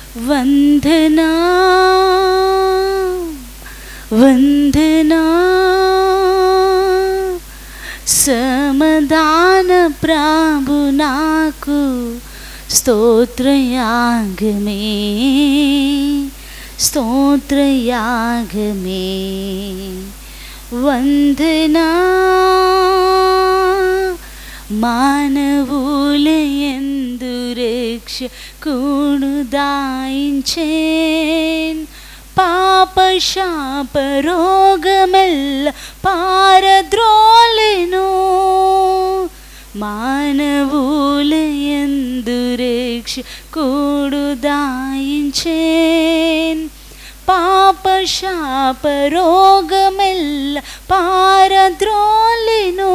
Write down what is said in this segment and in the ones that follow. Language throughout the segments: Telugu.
వందనా వందనా సమదాన ప్రాభు నాకు స్తోత్రయాగమే స్తోత్రయాగమే వందనా మానవులయందు రక్ష కూడు దాయించేన్ పాప శాప రోగమెల్ల పారద్రోలెను మానవులయందు రక్ష కూడు దాయించేన్ పాప శాప రోగమెల్ల పారద్రోలెను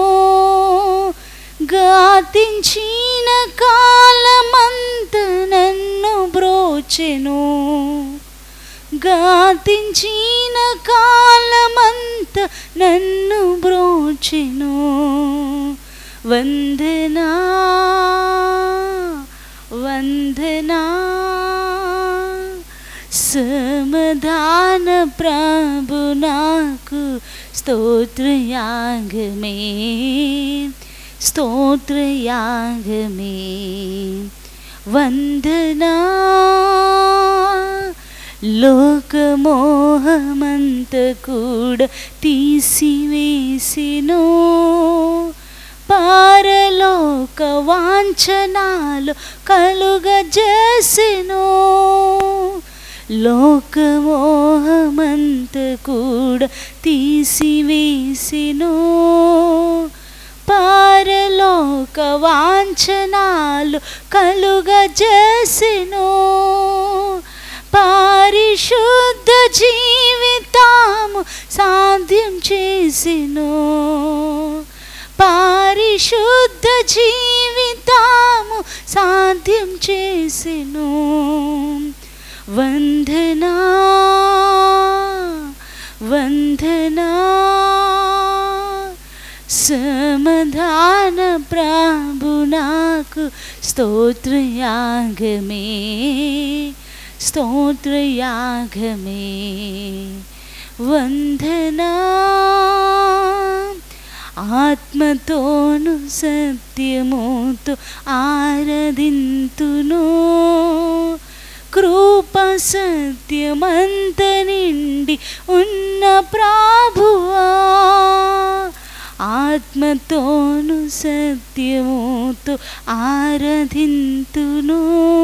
గాతించిన కాలమంత నన్ను బ్రోచెను గాతించిన కాలమంత నన్ను బ్రోచెను వందనా వందనా సమధాన ప్రభు నాకు స్తోత్రయాగమే స్తోత్రయాగమే వందనా లోకమోహమంత కూడా తీసివేసినో పారలోక వాంఛనాలు కలుగజేసెను లోకమోహమంత కూడా తీసివేసినో పారలోక వాంఛనాలు కలుగజేసెను పారిశుద్ధ జీవితాము సాధ్యం చేసెను పారిశుద్ధ జీవితాము సాధ్యం చేసెను వందనా వందనా సమధాన ప్రభు నాకు స్తోత్రయాగమే స్తోత్రయాగమే వందనా ఆత్మతోను సత్యముతో ఆరాధింతును కృప సత్యమంత నిండి ఉన్న ప్రభువా ఆత్మతోను సత్యముతో ఆరాధింతును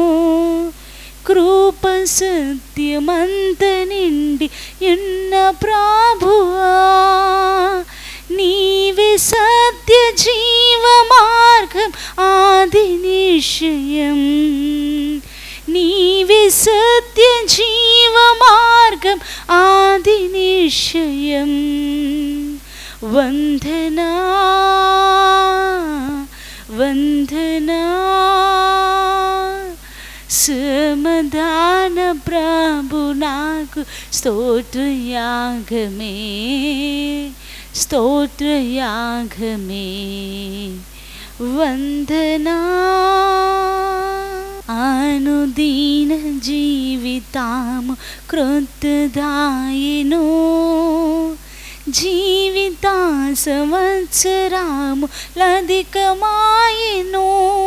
కృప సత్యమంత నిండి ఉన్న ప్రభువా నీవే సత్య జీవ మార్గం ఆది నిశ్చయం నీవే సత్య జీవ మార్గం ఆది నిశ్చయం వందనా వందనా సమదాన ప్రభు నాకు స్తోత్రయాగమే స్తోత్రయాగమే వందనా అనుదీన జీవితాము క్రొత్తదాయను జీవిత సంవత్సరాము లధికమాయను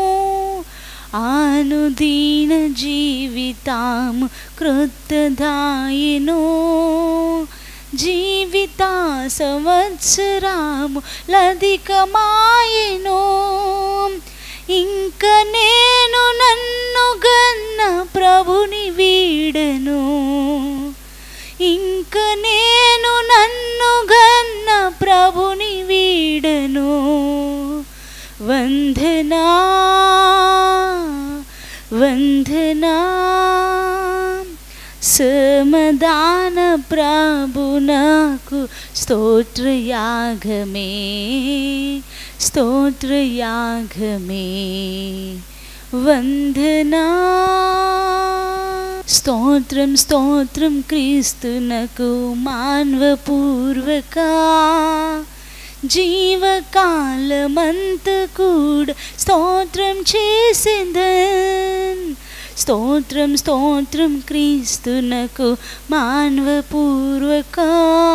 అనుదీన జీవితాము క్రొత్తదాయను జీవిత సంవత్సరాము లధికమాయను ఇంక నేను నన్ను గన్న ప్రభుని వీడను ఇంక నేను నన్ను గన్న ప్రభుని వీడను వందనా వందనా సమదాన ప్రభు నాకు స్తోత్రయాగమే స్తోత్రయాగమే వందనా స్తోత్రం స్తోత్రం క్రీస్తునకు మాన్వపూర్వక జీవకాలమంత కూడా స్తోత్రం చేసిందన్ స్తోత్రం స్తోత్రం క్రీస్తునకు మానవపూర్వక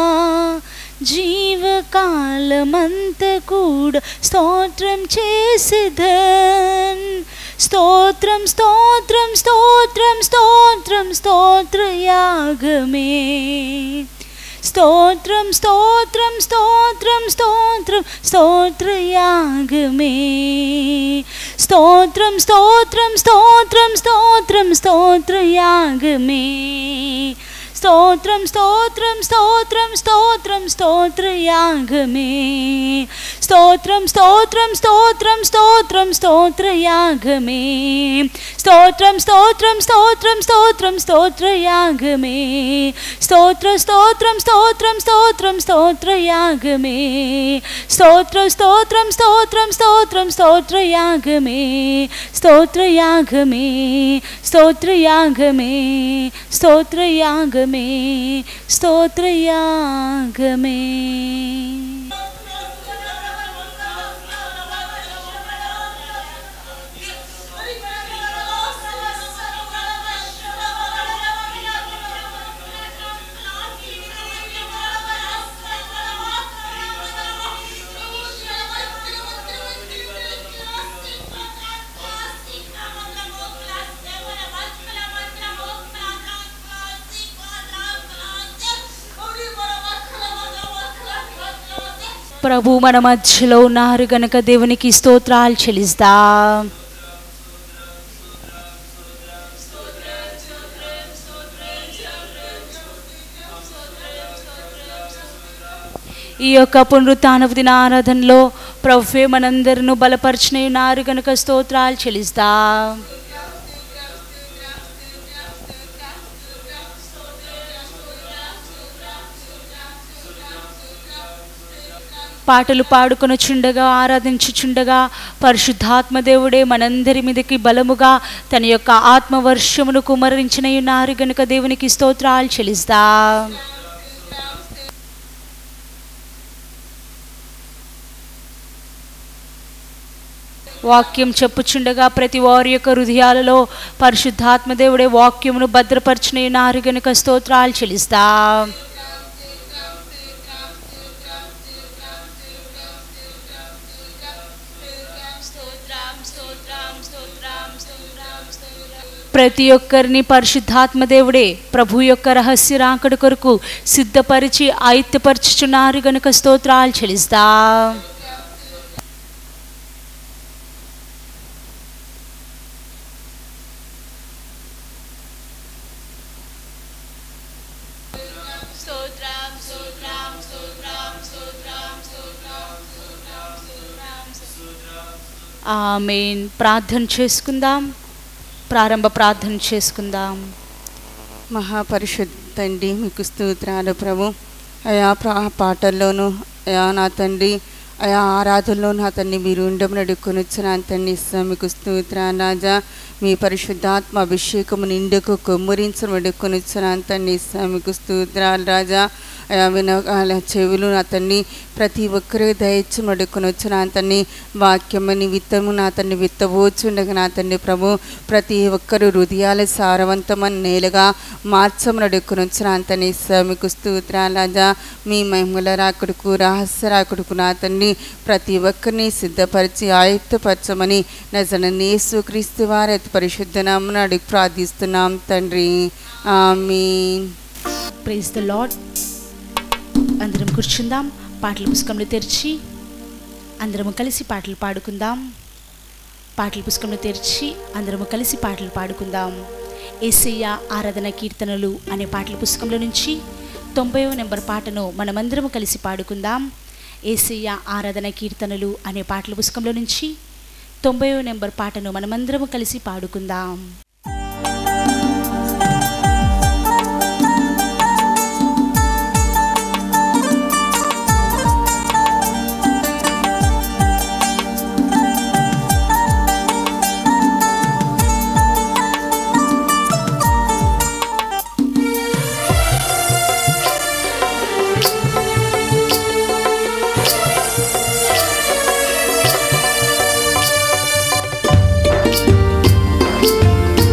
జీవకాలమంత కూడా స్తోత్రం చేసేదన్ స్తోత్రం స్తోత్రం స్తోత్రం స్తోత్రం స్తోత్రయాగమే స్తోత్రం స్తోత్రం స్తోత్రం స్తోత్రం స్తోత్రయాగమే స్తోత్రం స్తోత్రం స్తోత్రం స్తోత్రం స్తోత్రయాగమే స్తోత్రం స్తోత్రం స్తోత్రం స్తోత్రం స్తోత్రయాగమే స్తోత్రం స్తోత్రం స్తోత్రం స్తోత్రం స్తోత్రయాగమే స్తోత్రం స్తోత్రం స్తోత్రం స్తోత్రం స్తోత్రయాగమే స్తోత్ర స్తోత్రం స్తోత్రం స్తోత్రం స్తోత్రయాగమే స్తోత్ర స్తోత్రం స్తోత్రం స్తోత్రం స్తోత్రయాగమే స్తోత్రయాగమే స్తోత్రయాగమే స్తోత్రయాగమే స్తోత్రయాగమే ప్రభు మన మధ్యలో ఉన్నారు గనక దేవునికి స్తోత్రాలు చెల్లిస్తాం ఈ యొక్క పునరుత్నపు దిన ఆరాధనలో ప్రభువే మనందరిను బలపరిచిన ఉన్నారు గనుక స్తోత్రాలు చెల్లిస్తాం పాటలు పాడుకొనుచుండగా ఆరాధించుచుండగా పరిశుద్ధాత్మ దేవుడే మనందరి మీదకి బలముగా తన యొక్క ఆత్మవర్షమును కుమరించిన ఉన్నారు గనుక దేవునికి స్తోత్రాలు చెల్లిస్తా వాక్యం చెప్పుచుండగా ప్రతి వారి యొక్క హృదయాలలో పరిశుద్ధాత్మ దేవుడే వాక్యమును భద్రపరిచిన ఉన్నారు గనుక స్తోత్రాలు చెల్లిస్తా ప్రతి ఒక్కరిని పరిశుద్ధాత్మ దేవుడే ప్రభు యొక్క రహస్య రాకడ కొరకు సిద్ధపరిచి ఆయుత్యపరచుచున్నారు గనుక స్తోత్రాలు చెల్లిస్తా ఆమెన్ ప్రార్థన చేసుకుందాం ప్రారంభ ప్రార్థన చేసుకుందాం మహాపరిశుద్ధ తండ్రి మీకు స్తోత్రాలు ప్రభు అయా ప్రా పాటల్లోనూ అయా నా తండ్రి అయా ఆరాధనలో నా తండ్రి మీరు ఉండము నడుకొనొచ్చు నా తండ్రి ఇస్తాం మీకు స్తోత్రాలు రాజా మీ పరిశుద్ధాత్మ అభిషేకము నిండుకు కొమ్మరించడం నడుకొనొచ్చు నా తండ్రి ఇస్తాం మీకు స్తోత్రాలు రాజా అయా వినగాల చెవులు నా తండ్రి ప్రతి ఒక్కరూ దయచ్చు నడుకొనొచ్చు నా తండ్రి వాక్యమని విత్తము నా తండ్రి విత్తబోచుండగా నా తండ్రి ప్రభు ప్రతి ఒక్కరు హృదయాల సారవంతమైన నేలగా మార్చము నడుకొనొచ్చు నా తండ్రి మీకు స్తోత్రాలు రాజా మీ మహిమల రాకుడుకు రహస్య రాకుడుకు నా తండ్రి ప్రతి ఒక్కరిని సిద్ధపరిచి ఆయుక్తపరచమని నజననేసు క్రీస్తు వారి అతి పరిశుద్ధ నామమున అడిగి ప్రార్థిస్తున్నాం తండ్రి ఆమీన్ ప్రైజ్ ద లాడ్ అందరం కూర్చుందాం పాటల పుస్తకంలో తెరిచి అందరము కలిసి పాటలు పాడుకుందాం పాటల పుస్తకంలో తెరిచి అందరము కలిసి పాటలు పాడుకుందాం ఏసయ్య ఆరాధన కీర్తనలు అనే పాటల పుస్తకంలో నుంచి తొంభైవ నెంబర్ పాటను మనమందరము కలిసి పాడుకుందాం ఏసయ్య ఆరాధన కీర్తనలు అనే పాటల పుస్తకంలో నుంచి తొంభైవ నెంబర్ పాటను మనమందరము కలిసి పాడుకుందాం Thank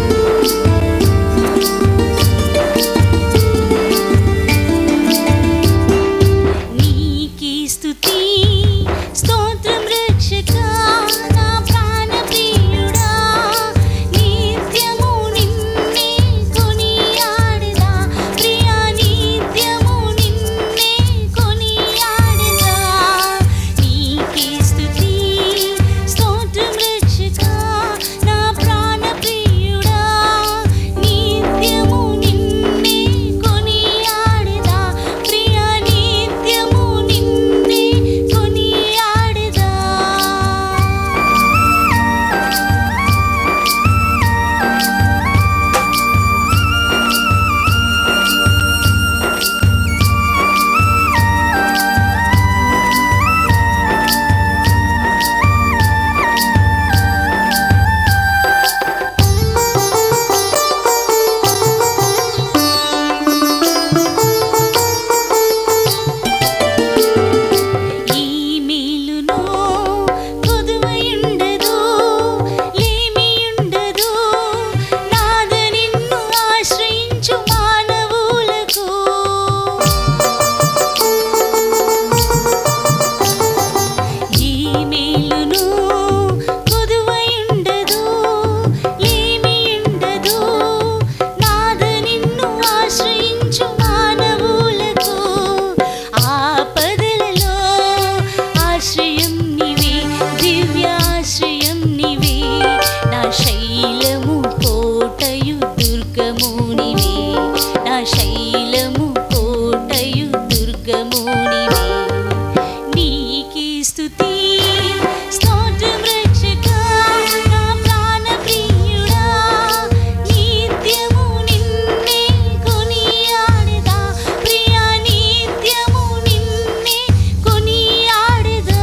నీవే నా శైలము కోటయు దుర్గము నీవే నీకే స్తుతి స్తోత్రం రక్షకా నా ప్రాణ ప్రియుడా నిత్యము నిన్నే కొనియాడెదా ప్రియా నిత్యము నిన్నే కొనియాడెదా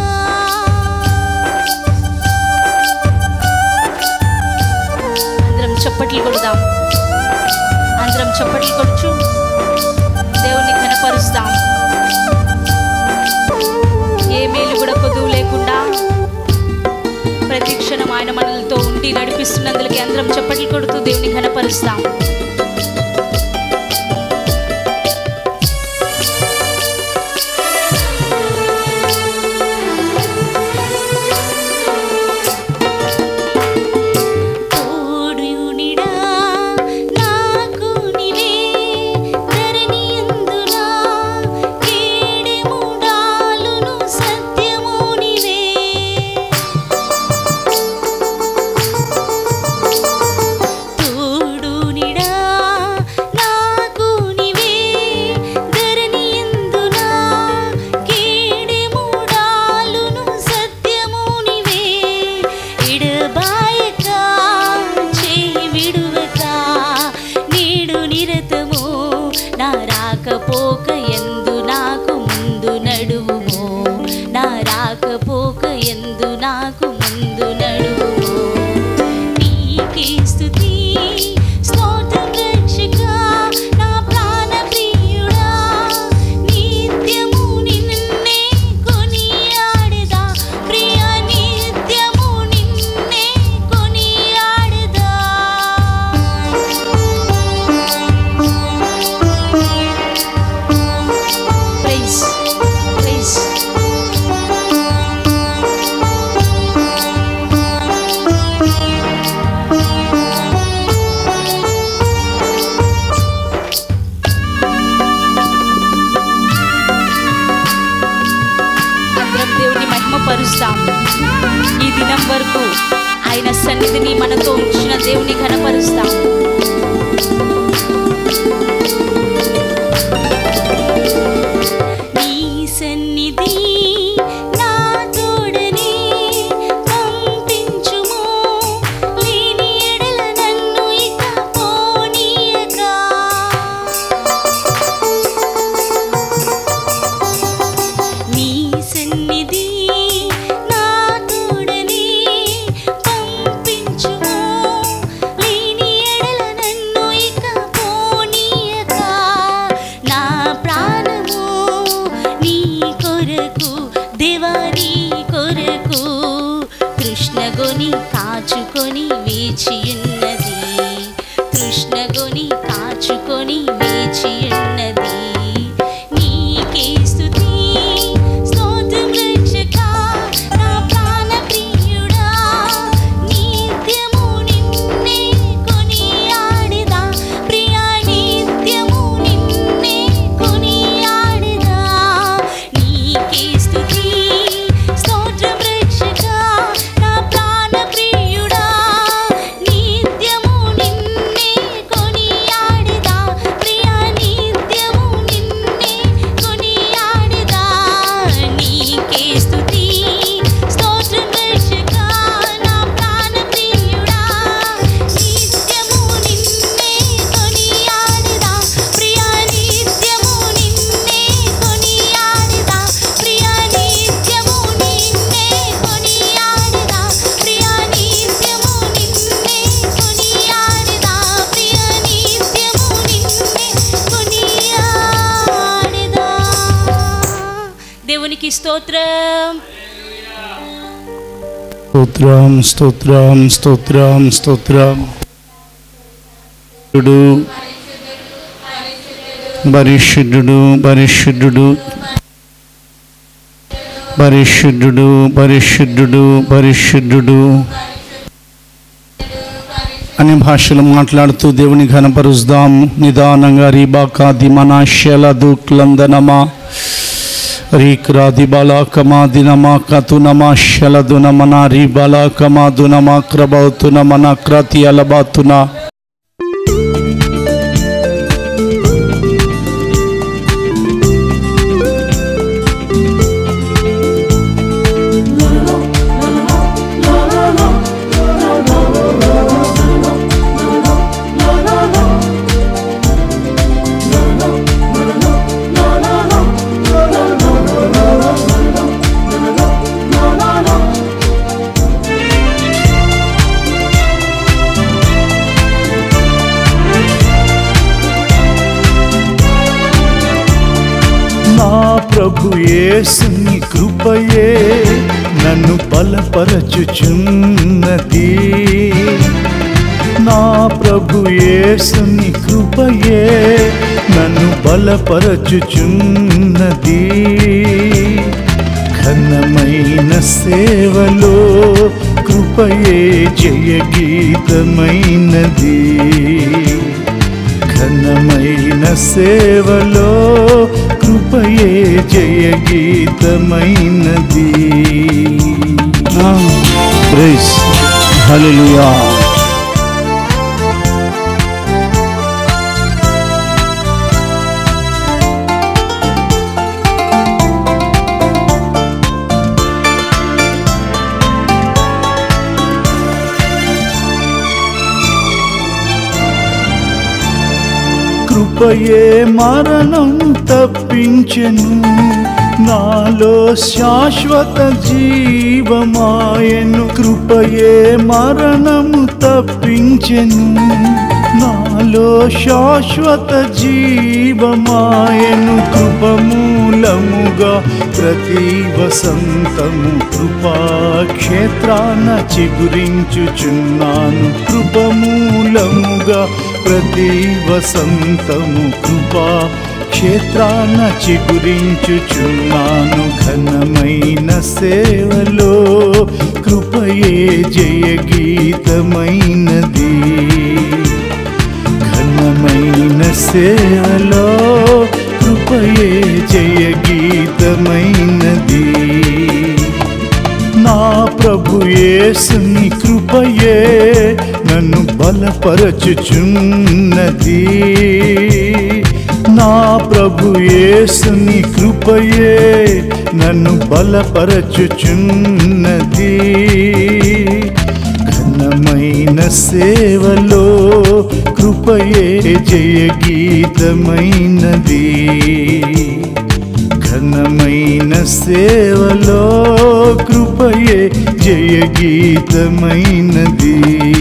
అందరం చప్పట్లు కొడదాం అందరం చప్పట్లు కొడుచు దేవుని కనపరుస్తాం ఏ మేలు కూడా కొదువు లేకుండా ప్రతి క్షణం ఆయన మనలతో ఉండి నడిపిస్తున్నందులకి అందరం చప్పట్లు కొడుతూ దేవుని కనపరుస్తాం తోడుయునిడా నాకు నీవే ధరణియందునా కేడెముడాలును సత్యము నీవే తోడునిడా నాకు నీవే ధరణియందునా కేడెముడాలును సత్యము నీవే ఎడబాయక చేయి విడువక నేడు నిరతము నా రాకపోక ఎందు నాకు ముందు నడువుము నా రాకపోక ఎందు నాకు ముందు నడువుము నీకే స్తుతి స్తోత్రం రక్షకా నా ప్రాణ ప్రియుడా నిత్యము నిన్నే కొనియాడెదా ప్రియ నిత్యము నిన్నే కొనియాడెదా ప్రైజ్ ప్రైజ్ అందరం దేవుని మహిమ పరుస్తాం ఈ దినం వరకు ఆయన సన్నిధిని మనతో ఉంచిన దేవుని కనపరుస్తాం నీ సన్నిధి నా తోడని పంపించుము లేని ఎడల నన్ను ఇక పోనీయక నీ సన్నిధి నా తోడని పంపించుము లేని ఎడల నన్ను ఇక పోనీయక నా ప్రాణము నీ కొరకు దేవా నీ కొరకు కృష్ణగొని కాచుకొని వేచియున్నది కృష్ణగొని కాచుకొని వేచియున్నది నీకే స్తుతి స్తోత్రం రక్షకా నా ప్రాణ ప్రియుడా నిత్యము నిన్నే కొనియాడెదా ప్రియా నిత్యము నిన్నే కొనియాడెదా నీకే స్తుతి స్తోత్రం రక్షకా నా ప్రాణ ప్రియుడా నిత్యము నిన్నే కొనియాడెదా ప్రియా నిత్యము నిన్నే కొనియాడెదా నీకే స్తుతి స్తోత్రం రక్షకా నా ప్రాణ ప్రియుడా నిత్యము నిన్నే కొనియాడెదా ప్రియా నిత్యము నిన్నే కొనియాడెదా ప్రియా నిత్యము నిన్నే కొనియాడెదా ప్రియా నిత్యము నిన్నే కొనియాడెదా ప్రియా నిత్యము నిన్నే కొనియాడెదా దేవునికి స్తోత్రం స్తోత్రం స్తోత్రం స్తోత్రం స్తోత్రం పరిశుద్ధుడు పరిశుద్ధుడు పరిశుద్ధుడు పరిశుద్ధుడు పరిశుద్ధుడు అనే భాషలు మాట్లాడుతూ దేవుని ఘనపరుస్తాం నిదానంగా రీబాకా దిమనా శల దుక్లందనమా రీక్రాది బలాకమా దినమా కతునమా శలదునమన రీ బలాకమా దునమా క్రబౌతునమన క్రతి అలబాతున ప్రభు యేసుని కృపయే నన్ను బలపరచుచున్నది నా ప్రభు యేసుని కృపయే నన్ను బలపరచుచున్నది ఘనమైన సేవలో కృపయే జయ గీతమైనది ఘనమైన సేవలో కృపయే జయ గీతమైనది ప్రైజ్ హల్లెలూయా కృపయే మరణం తప్పించెను నాలో శాశ్వత జీవమాయను కృపయే మరణము తప్పించెను నాలో శాశ్వత జీవమాయను కృపమూలముగా ప్రతి వసంతము కృపాక్షేత్రాన చిగురించుచున్నాను కృపమూలముగా ప్రతి వసంతము కృపా క్షేత్రాన చిగురించుచున్నాను ఘనమైన సేవలో కృపయే జయ గీతమైనది ఘనమైన సేవలో కృపయే జయ గీతమైనది నా ప్రభు యేసుని కృపయే నన్ను బలపరచుచున్నది నా ప్రభు యేసుని కృపయే నన్ను బలపరచుచున్నది ఘనమైన సేవలో కృపయే జయ గీతమైనది ఘనమైన సేవలో కృపయే జయ గీతమైనది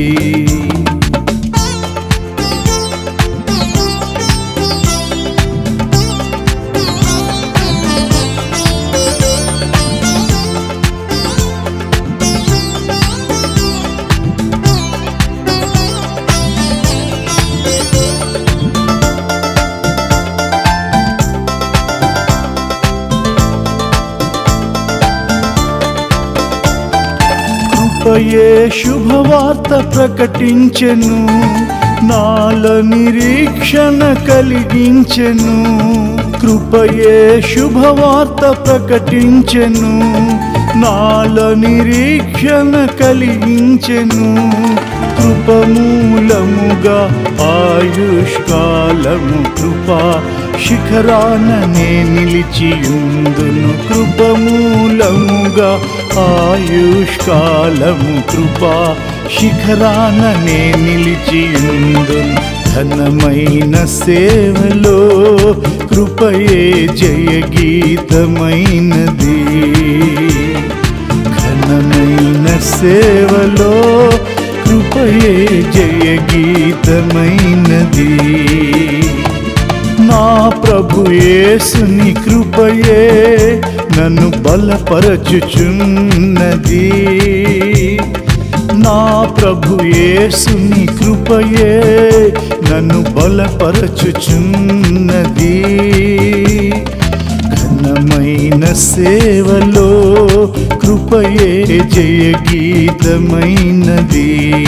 కృపయే శుభవార్త ప్రకటించెను నాల నిరీక్షణ కలిగించెను కృపయే శుభవార్త ప్రకటించెను నాల నిరీక్షణ కలిగించెను కృపమూలముగా ఆయుష్కాలము కృపా శిఖరాననే నిలిచియుందును కృపమూలముగా ఆయుష్కాలము కృపా శిఖరాననే నిలిచియుందును ఘనమైన సేవలో కృపయే జయ గీతమైనది ఘనమైన సేవలో కృపయే జయ గీతమైనది నా ప్రభు యేసుని కృపయే నన్ను బలపరచుచున్నది నా ప్రభు యేసుని కృపయే నన్ను బలపరచుచున్నది ఘనమైన సేవలో కృపయే జయ గీతమైనది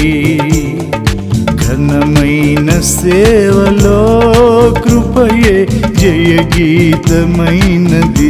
ఘనమైన సేవలో కృపయే జయ గీతమైనది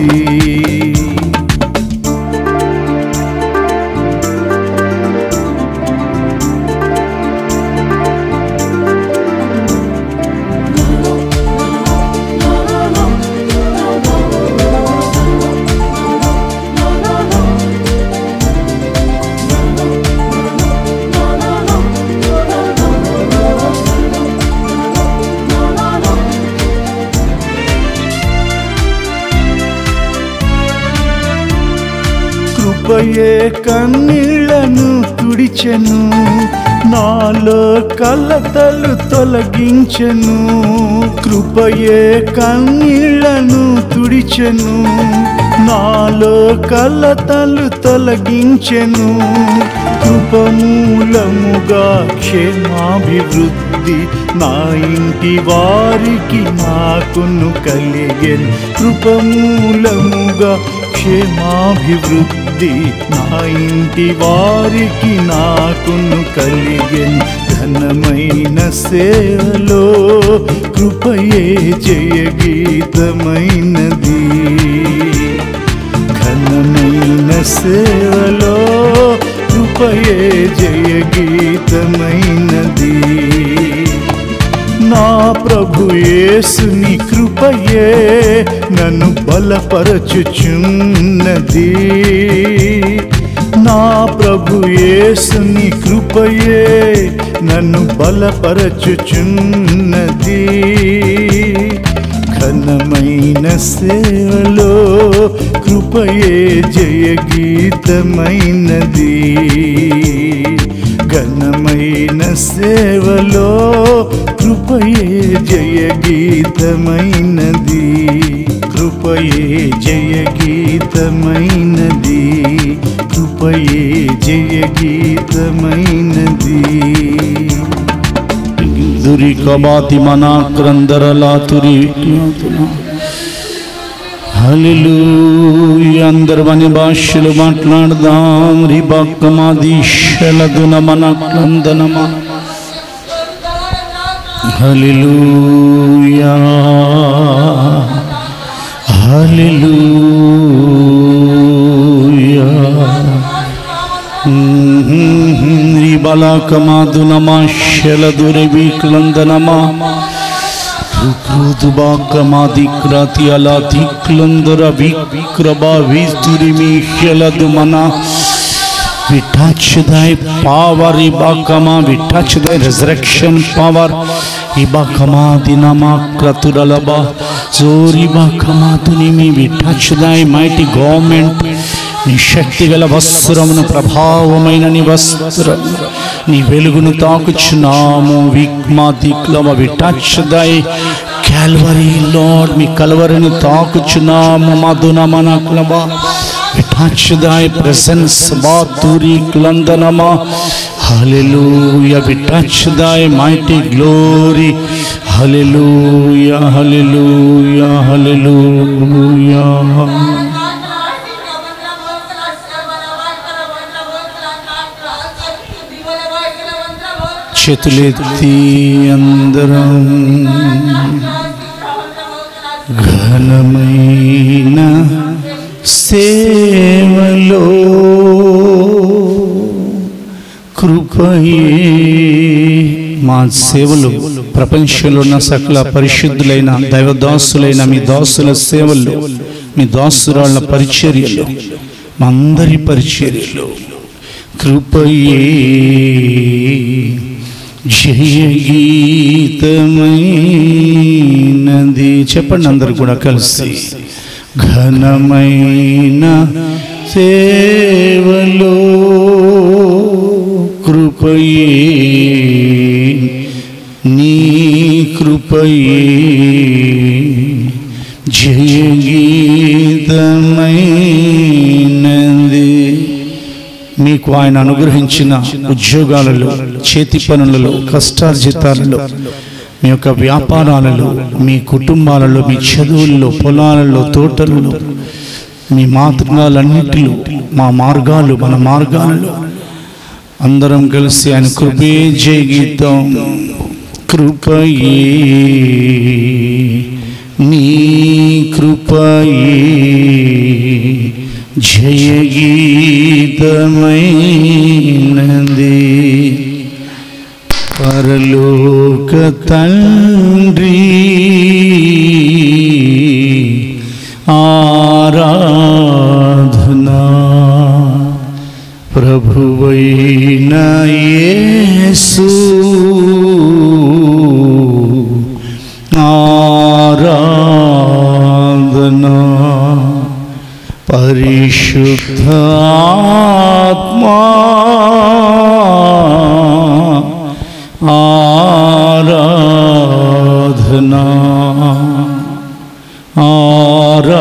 కృపయే కన్నీళ్లను తుడిచెను నాలో కలతలు తొలగించెను కృపయే కన్నీళ్లను తుడిచెను నాలో కలతలు తొలగించెను కృపమూలముగా క్షేమాభివృద్ధి నా ఇంటి వారికి నాకును కలిగెను కృపమూలముగా క్షేమాభివృద్ధి నా ఇంటి వారికి నాకును కలిగెను ఘనమైన సేవలో కృపయే జయ గీతమైనది ఘనమైన సేవలో కృపయే జయ గీతమైనది నా ప్రభు యేసుని కృపయే నన్ను బలపరచుచున్నది నా ప్రభు యేసుని కృపయే నన్ను బలపరచుచున్నది ఘనమైన సేవలో కృపయే జయ గీతమైనది ఘనమైన సేవలో కృపయే జయ గీతమైనది కృపయే జయ గీతమైనది కృపయే జయ గీతమైనది దురి కబాతి మనా క్రందరలాతురి హలిలు అందరు మన భాషలు మాట్లాడదాం రిబాక్కమాదీశలదున మన క్రందనమ హలిలూయా హలిలూయా రిబలాకమాదునమా శలదురవిక్లందనమా రుద్రుదుబాకమాదిక్రాతి అలా దిక్లందర విక్రబా విస్తురిమి శలదుమన We touch thy power, Ibakama. We touch thy resurrection power. Ibakama dinama kraturalaba. Zori bakama tunimi. We touch thy mighty government. నీ శక్తి గల వస్త్రమును ప్రభావమైన నీ వస్త్రం నీ వెలుగును తాకుచున్నాము విక్మా దిక్లమ we touch thy Calvary Lord మీ కలవరిని తాకుచున్నాము మధునమన క్లబ వి టచ్ దై ప్రెసెన్స్ బాతురి క్లందనమ hallelujah we touch thy mighty glory hallelujah hallelujah hallelujah చేతులెత్తి అందరం ఘనమైన సేవలో కృపయే మా సేవలు ప్రపంచంలో ఉన్న సకల పరిశుద్ధులైన దైవదాసులైన మీ దాసుల సేవల్లో మీ దాసురాళ్ళ పరిచర్యలు మా అందరి పరిచర్యలు కృపయే జయ గీతమైనది చెప్పండి అందరు కూడా కలిసి ఘనమైన సేవలో కృపయే నీ కృపయే జయ గీతమైనది మీకు ఆయన అనుగ్రహించిన ఉద్యోగాలలో చేతి పనులలో కష్టార్జితాలలో మీ యొక్క వ్యాపారాలలో మీ కుటుంబాలలో మీ చదువుల్లో పొలాలలో తోటలలో మీ మార్గాలన్నిటిలో మా మార్గాలు మన మార్గాలలో అందరం కలిసి ఆయన కృపే జయ గీతం కృపయే నీ కృపయే జయ గీతమైనది పరలోక తండ్రి ఆరాధనా ప్రభువైన యేసు ఆరాధనా పరిశుద్ధాత్మా ఆరాధనా ఆరా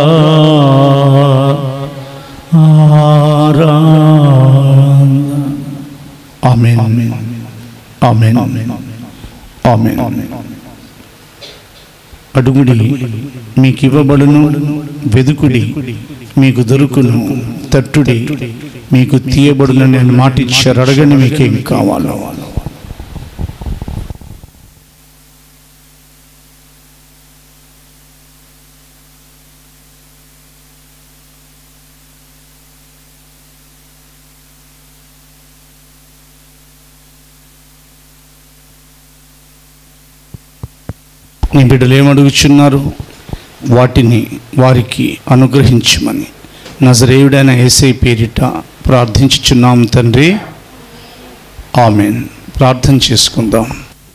ఆరా ఆమెన్ ఆమెన్ ఆమెన్ అడుగుడి మీకు ఇవ్వబడును వెదుకుడి మీకు దొరుకును తట్టుడి మీకు తీయబడును నేను మాట ఇచ్చారు అడగండి మీకేం కావాలో నీ బిడ్డలు ఏమడుగుచున్నారు వాటిని వారికి అనుగ్రహించమని నజరేయుడైన ఏసై పేరిట ప్రార్థించుచున్నాం తండ్రి ఆమెన్ ప్రార్థన చేసుకుందాం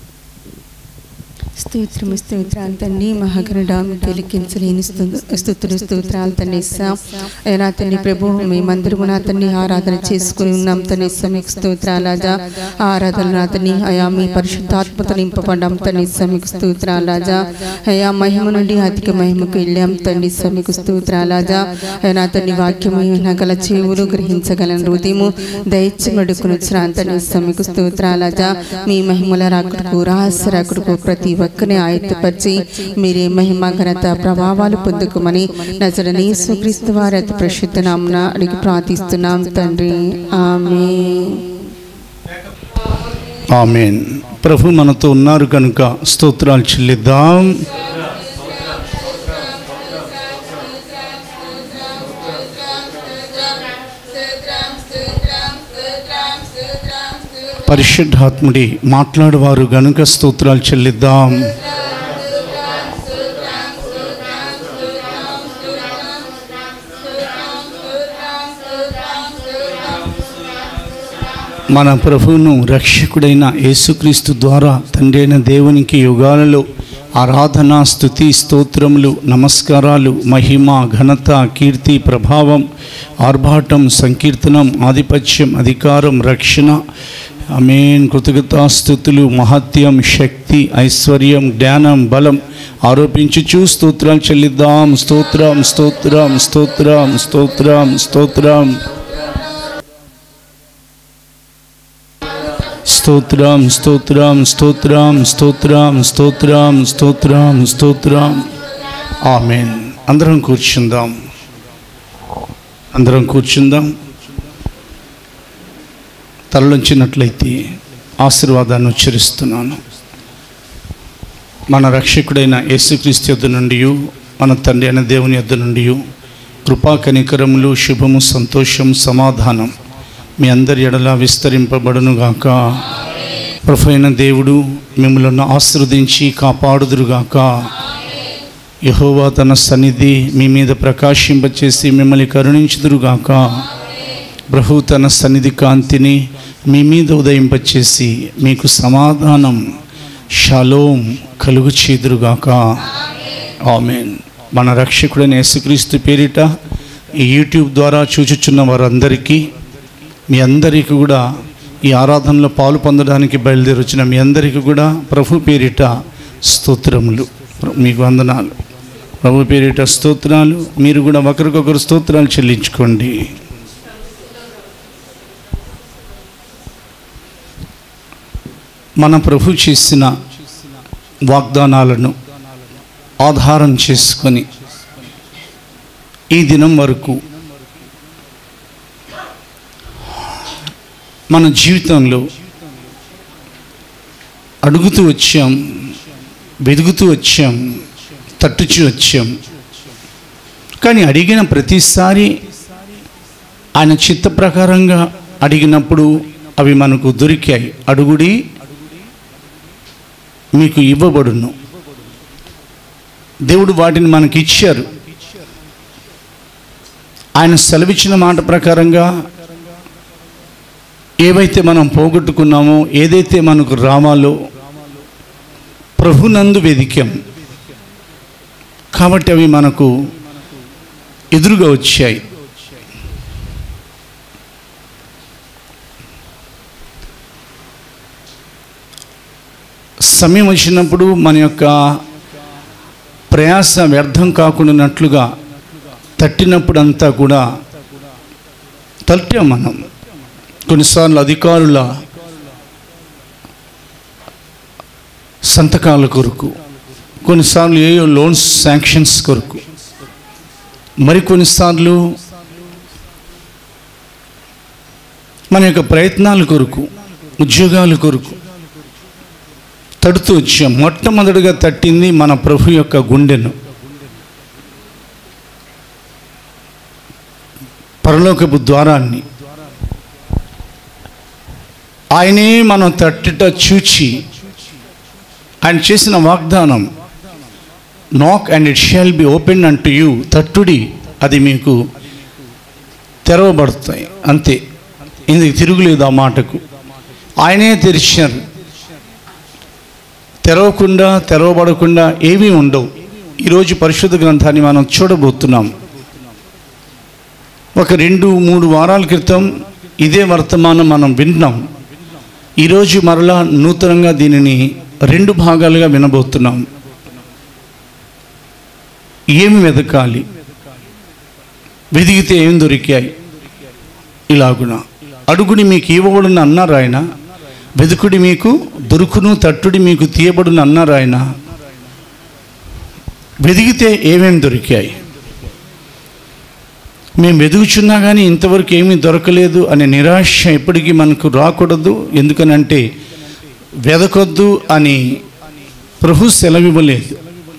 స్తోత్రము స్తోత్రాలు తండ్రి మహాగరుడ మీకు లిఖించలేని స్తు- స్తుతులు స్తోత్రాలు తండ్రి ఇస్సా అయినా తండ్రి ప్రభు మేమందరము నా తండ్రి ఆరాధన చేసుకుని ఉన్నాం తండ్రి ఇస్సా మీకు స్తోత్రాలాజా ఆరాధన నా తండ్రి అయా మీ పరిశుద్ధాత్మత నింపబడ్డాం తండ్రి ఇస్సా మీకు స్తోత్రాలాజా అయా మహిమ నుండి అధిక మహిమకు వెళ్ళాం తండ్రి ఇస్సా మీకు స్తోత్రాలాజా అయినా తండ్రి వాక్యము నా గల చెవులు గ్రహించగలను హృదయము దయచేమడుకుని వచ్చిన తండ్రి ఇస్సా మీకు స్తోత్రాలాజా మీ మహిమల రాకుడుకు రహస్య రాకుడుకు ప్రతి ఒక్కరిని ఆయత్తపరిచి మీరే మహిమ ఘనత ప్రభావాలు పొందుకోమని నజరని సుక్రీస్తు వారి అతి ప్రసిద్ధ నామున అడిగి ప్రార్థిస్తున్నాం తండ్రి ఆమె ఆమెన్ ప్రభు మనతో ఉన్నారు కనుక స్తోత్రాలు చెల్లిద్దాం పరిశుద్ధాత్ముడి మాట్లాడువారు గనుక స్తోత్రాలు చెల్లిద్దాం మన ప్రభువును రక్షకుడైన యేసుక్రీస్తు ద్వారా తండ్రి అయిన దేవునికి యుగాలలో ఆరాధన స్థుతి స్తోత్రములు నమస్కారాలు మహిమ ఘనత కీర్తి ప్రభావం ఆర్భాటం సంకీర్తనం ఆధిపత్యం అధికారం రక్షణ అమేన్ కృతజ్ఞతాస్థుతులు మహత్యం శక్తి ఐశ్వర్యం జ్ఞానం బలం ఆరోపించుచు స్తోత్రాలు చెల్లిద్దాం స్తోత్రం స్తోత్రం స్తోత్రం స్తోత్రం స్తోత్రం స్తోత్రం స్తోత్రం స్తోత్రం స్తోత్రం స్తోత్రం స్తోత్రం స్తోత్రం ఆమెన్ అందరం కూర్చుందాం అందరం కూర్చుందాం తలలుంచినట్లయితే ఆశీర్వాదాన్ని ఉచ్చరిస్తున్నాను మన రక్షకుడైన యేసుక్రీస్తు యొద్ద నుండి మన తండ్రి అయిన దేవుని యొద్ద నుండి కృపా కనికరములు శుభము సంతోషం సమాధానం మీ అందరి ఎడలా విస్తరింపబడునుగాక ప్రభు అయిన దేవుడు మిమ్మల్ని ఆశ్రవదించి కాపాడుదురుగాక యహోవా తన సన్నిధి మీ మీద ప్రకాశింపచేసి మిమ్మల్ని కరుణించుదురుగాక ప్రభు తన సన్నిధి కాంతిని మీ మీద ఉదయింపచేసి మీకు సమాధానం షలోం కలుగు చేదురుగాక ఆమెన్ మన రక్షకుడైన యేసుక్రీస్తు పేరిట ఈ యూట్యూబ్ ద్వారా చూచుచున్న వారందరికీ మీ అందరికీ కూడా ఈ ఆరాధనలో పాలు పొందడానికి బయలుదేరి వచ్చిన మీ అందరికీ కూడా ప్రభు పేరిట స్తోత్రములు మీకు వందనాలు ప్రభు పేరిట స్తోత్రాలు మీరు కూడా ఒకరికొకరు స్తోత్రాలు చెల్లించుకోండి మన ప్రభు చేసిన వాగ్దానాలను ఆధారం చేసుకొని ఈ దినం వరకు మన జీవితంలో అడుగుతూ వచ్చాం వెదుగుతూ వచ్చాం తట్టుచూ వచ్చాం కానీ అడిగిన ప్రతిసారి ఆయన చిత్త ప్రకారంగా అడిగినప్పుడు అవి మనకు దొరికాయి అడుగుడి మీకు ఇవ్వబడును దేవుడు వాటిని మనకి ఇచ్చారు ఆయన సెలవిచ్చిన మాట ప్రకారంగా ఏవైతే మనం పోగొట్టుకున్నామో ఏదైతే మనకు రావాలో ప్రభునందు వెదికాం కాబట్టి అవి మనకు ఎదురుగా వచ్చాయి సమయం వచ్చినప్పుడు మన యొక్క ప్రయాస వ్యర్థం కాకుండానట్లుగా తట్టినప్పుడు అంతా కూడా తట్టాం మనం కొన్నిసార్లు అధికారుల సంతకాల కొరకు కొన్నిసార్లు ఏ లోన్స్ శాంక్షన్స్ కొరకు మరికొన్నిసార్లు మన యొక్క ప్రయత్నాల కొరకు ఉద్యోగాల కొరకు తడుతూ వచ్చాం మొట్టమొదటిగా తట్టింది మన ప్రభు యొక్క గుండెను పరలోకపు ద్వారాన్ని ఆయనే మనం తట్టుట చూచి ఆయన చేసిన వాగ్దానం knock and it shall be open unto you తట్టుడి అది మీకు తెరవబడతాయి అంతే ఇందుకు తిరుగులేదు ఆ మాటకు ఆయనే తెరిచారు తెరవకుండా తెరవబడకుండా ఏమీ ఉండవు ఈరోజు పరిశుద్ధ గ్రంథాన్ని మనం చూడబోతున్నాం ఒక రెండు మూడు వారాల క్రితం ఇదే వర్తమానం మనం విన్నాం ఈరోజు మరలా నూతనంగా దీనిని రెండు భాగాలుగా వినబోతున్నాం ఏమి వెతకాలి వెదిగితే ఏం దొరికాయి ఇలాగున అడుగుని మీకు ఇవ్వబడును అన్నారు ఆయన వెదుకుడి మీకు దొరుకును తట్టుడి మీకు తీయబడును అన్నారు ఆయన వెదిగితే ఏమేం దొరికాయి మేము వెదుగుచున్నా కానీ ఇంతవరకు ఏమీ దొరకలేదు అనే నిరాశ ఎప్పటికీ మనకు రాకూడదు ఎందుకనంటే వెదకొద్దు అని ప్రభు సెలవివ్వలేదు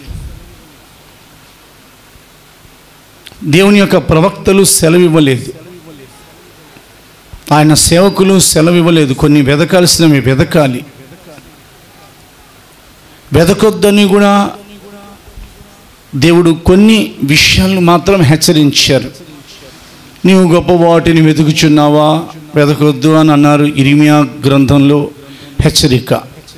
దేవుని యొక్క ప్రవక్తలు సెలవివ్వలేదు ఆయన సేవకులు సెలవివ్వలేదు కొన్ని వెదకాల్సినవి వెదకాలి వెదకొద్దని కూడా దేవుడు కొన్ని విషయాలను మాత్రం హెచ్చరించారు నీవు గొప్ప వాటిని వెతుకుచున్నావా వెతకొద్దు అని అన్నారు ఇరిమియా గ్రంథంలో హెచ్చరిక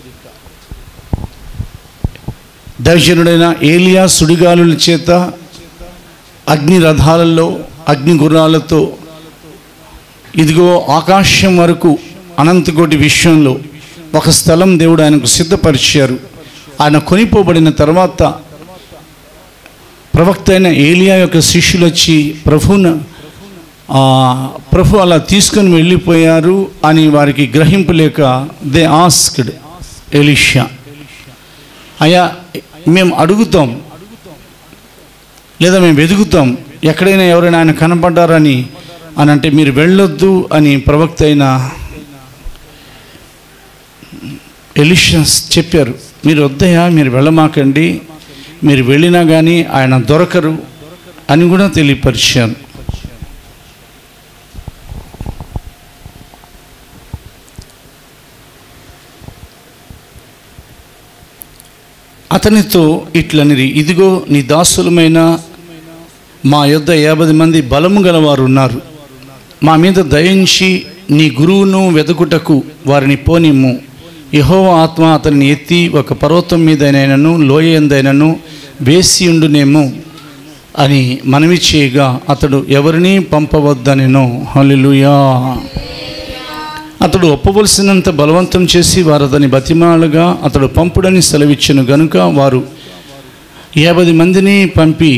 దర్శనుడైన ఏలియా సుడిగాలుల చేత అగ్ని రథాలలో అగ్ని గుర్రాలతో ఇదిగో ఆకాశం వరకు అనంతకోటి విషయంలో ఒక స్థలం దేవుడు ఆయనకు సిద్ధపరిచారు ఆయన కొనిపోబడిన తర్వాత ప్రవక్త అయిన ఏలియా యొక్క శిష్యులు వచ్చి ప్రభున ఆ, ప్రభు అలా తీసుకొని వెళ్ళిపోయారు అని వారికి గ్రహింపు లేక దే ఆస్క్డ్ ఎలిషా అయ్యా మేము అడుగుతాం లేదా మేము వెతుకుతాం ఎక్కడైనా ఎవరైనా ఆయన కనపడ్డారని అని అంటే మీరు వెళ్ళొద్దు అని ప్రవక్త అయిన ఎలిషన్స్ చెప్పారు మీరు వద్దయా మీరు వెళ్ళమాకండి మీరు వెళ్ళినా కానీ ఆయన దొరకరు అని కూడా తెలియపరిచాను అతనితో ఇట్లనిరి ఇదిగో నీ దాసులమైన మా యొద్ద యాభై మంది బలము గలవారు ఉన్నారు మా మీద దయించి నీ గురువును వెతుకుటకు వారిని పోనిమ్ము యహోవ ఆత్మ అతన్ని ఎత్తి ఒక పర్వతం మీదైనను లోయ ఎందైనను వేసి ఉండునేమో అని మనవి చేయగా అతడు ఎవరిని పంపవద్దనెనో హల్లెలూయా అతడు ఒప్పవలసినంత బలవంతం చేసి వారు అతని బతిమాలుగా అతడు పంపుడని సెలవిచ్చెను గనుక వారు యాభై మందిని పంపి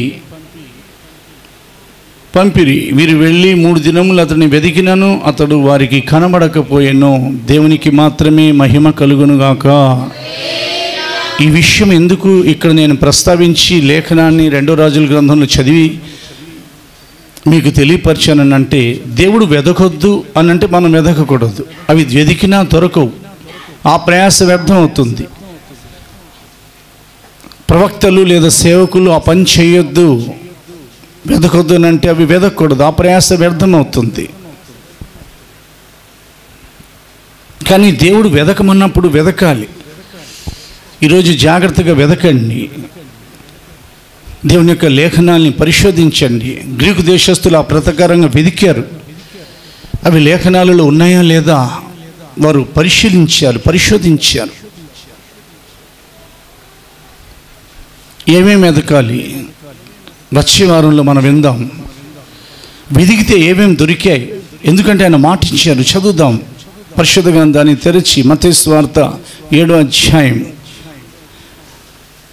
పంపిరి వీరు వెళ్ళి మూడు దినములు అతన్ని వెతికినను అతడు వారికి కనబడకపోయెను దేవునికి మాత్రమే మహిమ కలుగునుగాక ఈ విషయం ఎందుకు ఇక్కడ నేను ప్రస్తావించి లేఖనాన్ని రెండో రాజుల గ్రంథంలో చదివి మీకు తెలియపరిచానంటే దేవుడు వెదకొద్దు అని అంటే మనం వెదకకూడదు అవి వెదికినా దొరకవు ఆ ప్రయాస వ్యర్థం అవుతుంది ప్రవక్తలు లేదా సేవకులు ఆ పని చేయొద్దు వెదకొద్దు అని అంటే అవి వెదకూడదు ఆ ప్రయాస వ్యర్థం అవుతుంది కానీ దేవుడు వెదకమన్నప్పుడు వెదకాలి ఈరోజు జాగ్రత్తగా వెదకండి దేవుని యొక్క లేఖనాల్ని పరిశోధించండి గ్రీకు దేశస్తులు ఆ ప్రకారంగా వెదికారు అవి లేఖనాలలో ఉన్నాయా లేదా వారు పరిశీలించారు పరిశోధించారు ఏమేమి ఎదకాలి వచ్చే వారంలో మనం విందాం వెదిగితే ఏమేమి దొరికాయి ఎందుకంటే ఆయన మాటించారు చదువుదాం పరిశుద్ధ గ్రంథాన్ని తెరిచి మతేశ్వార్త ఏడో అధ్యాయం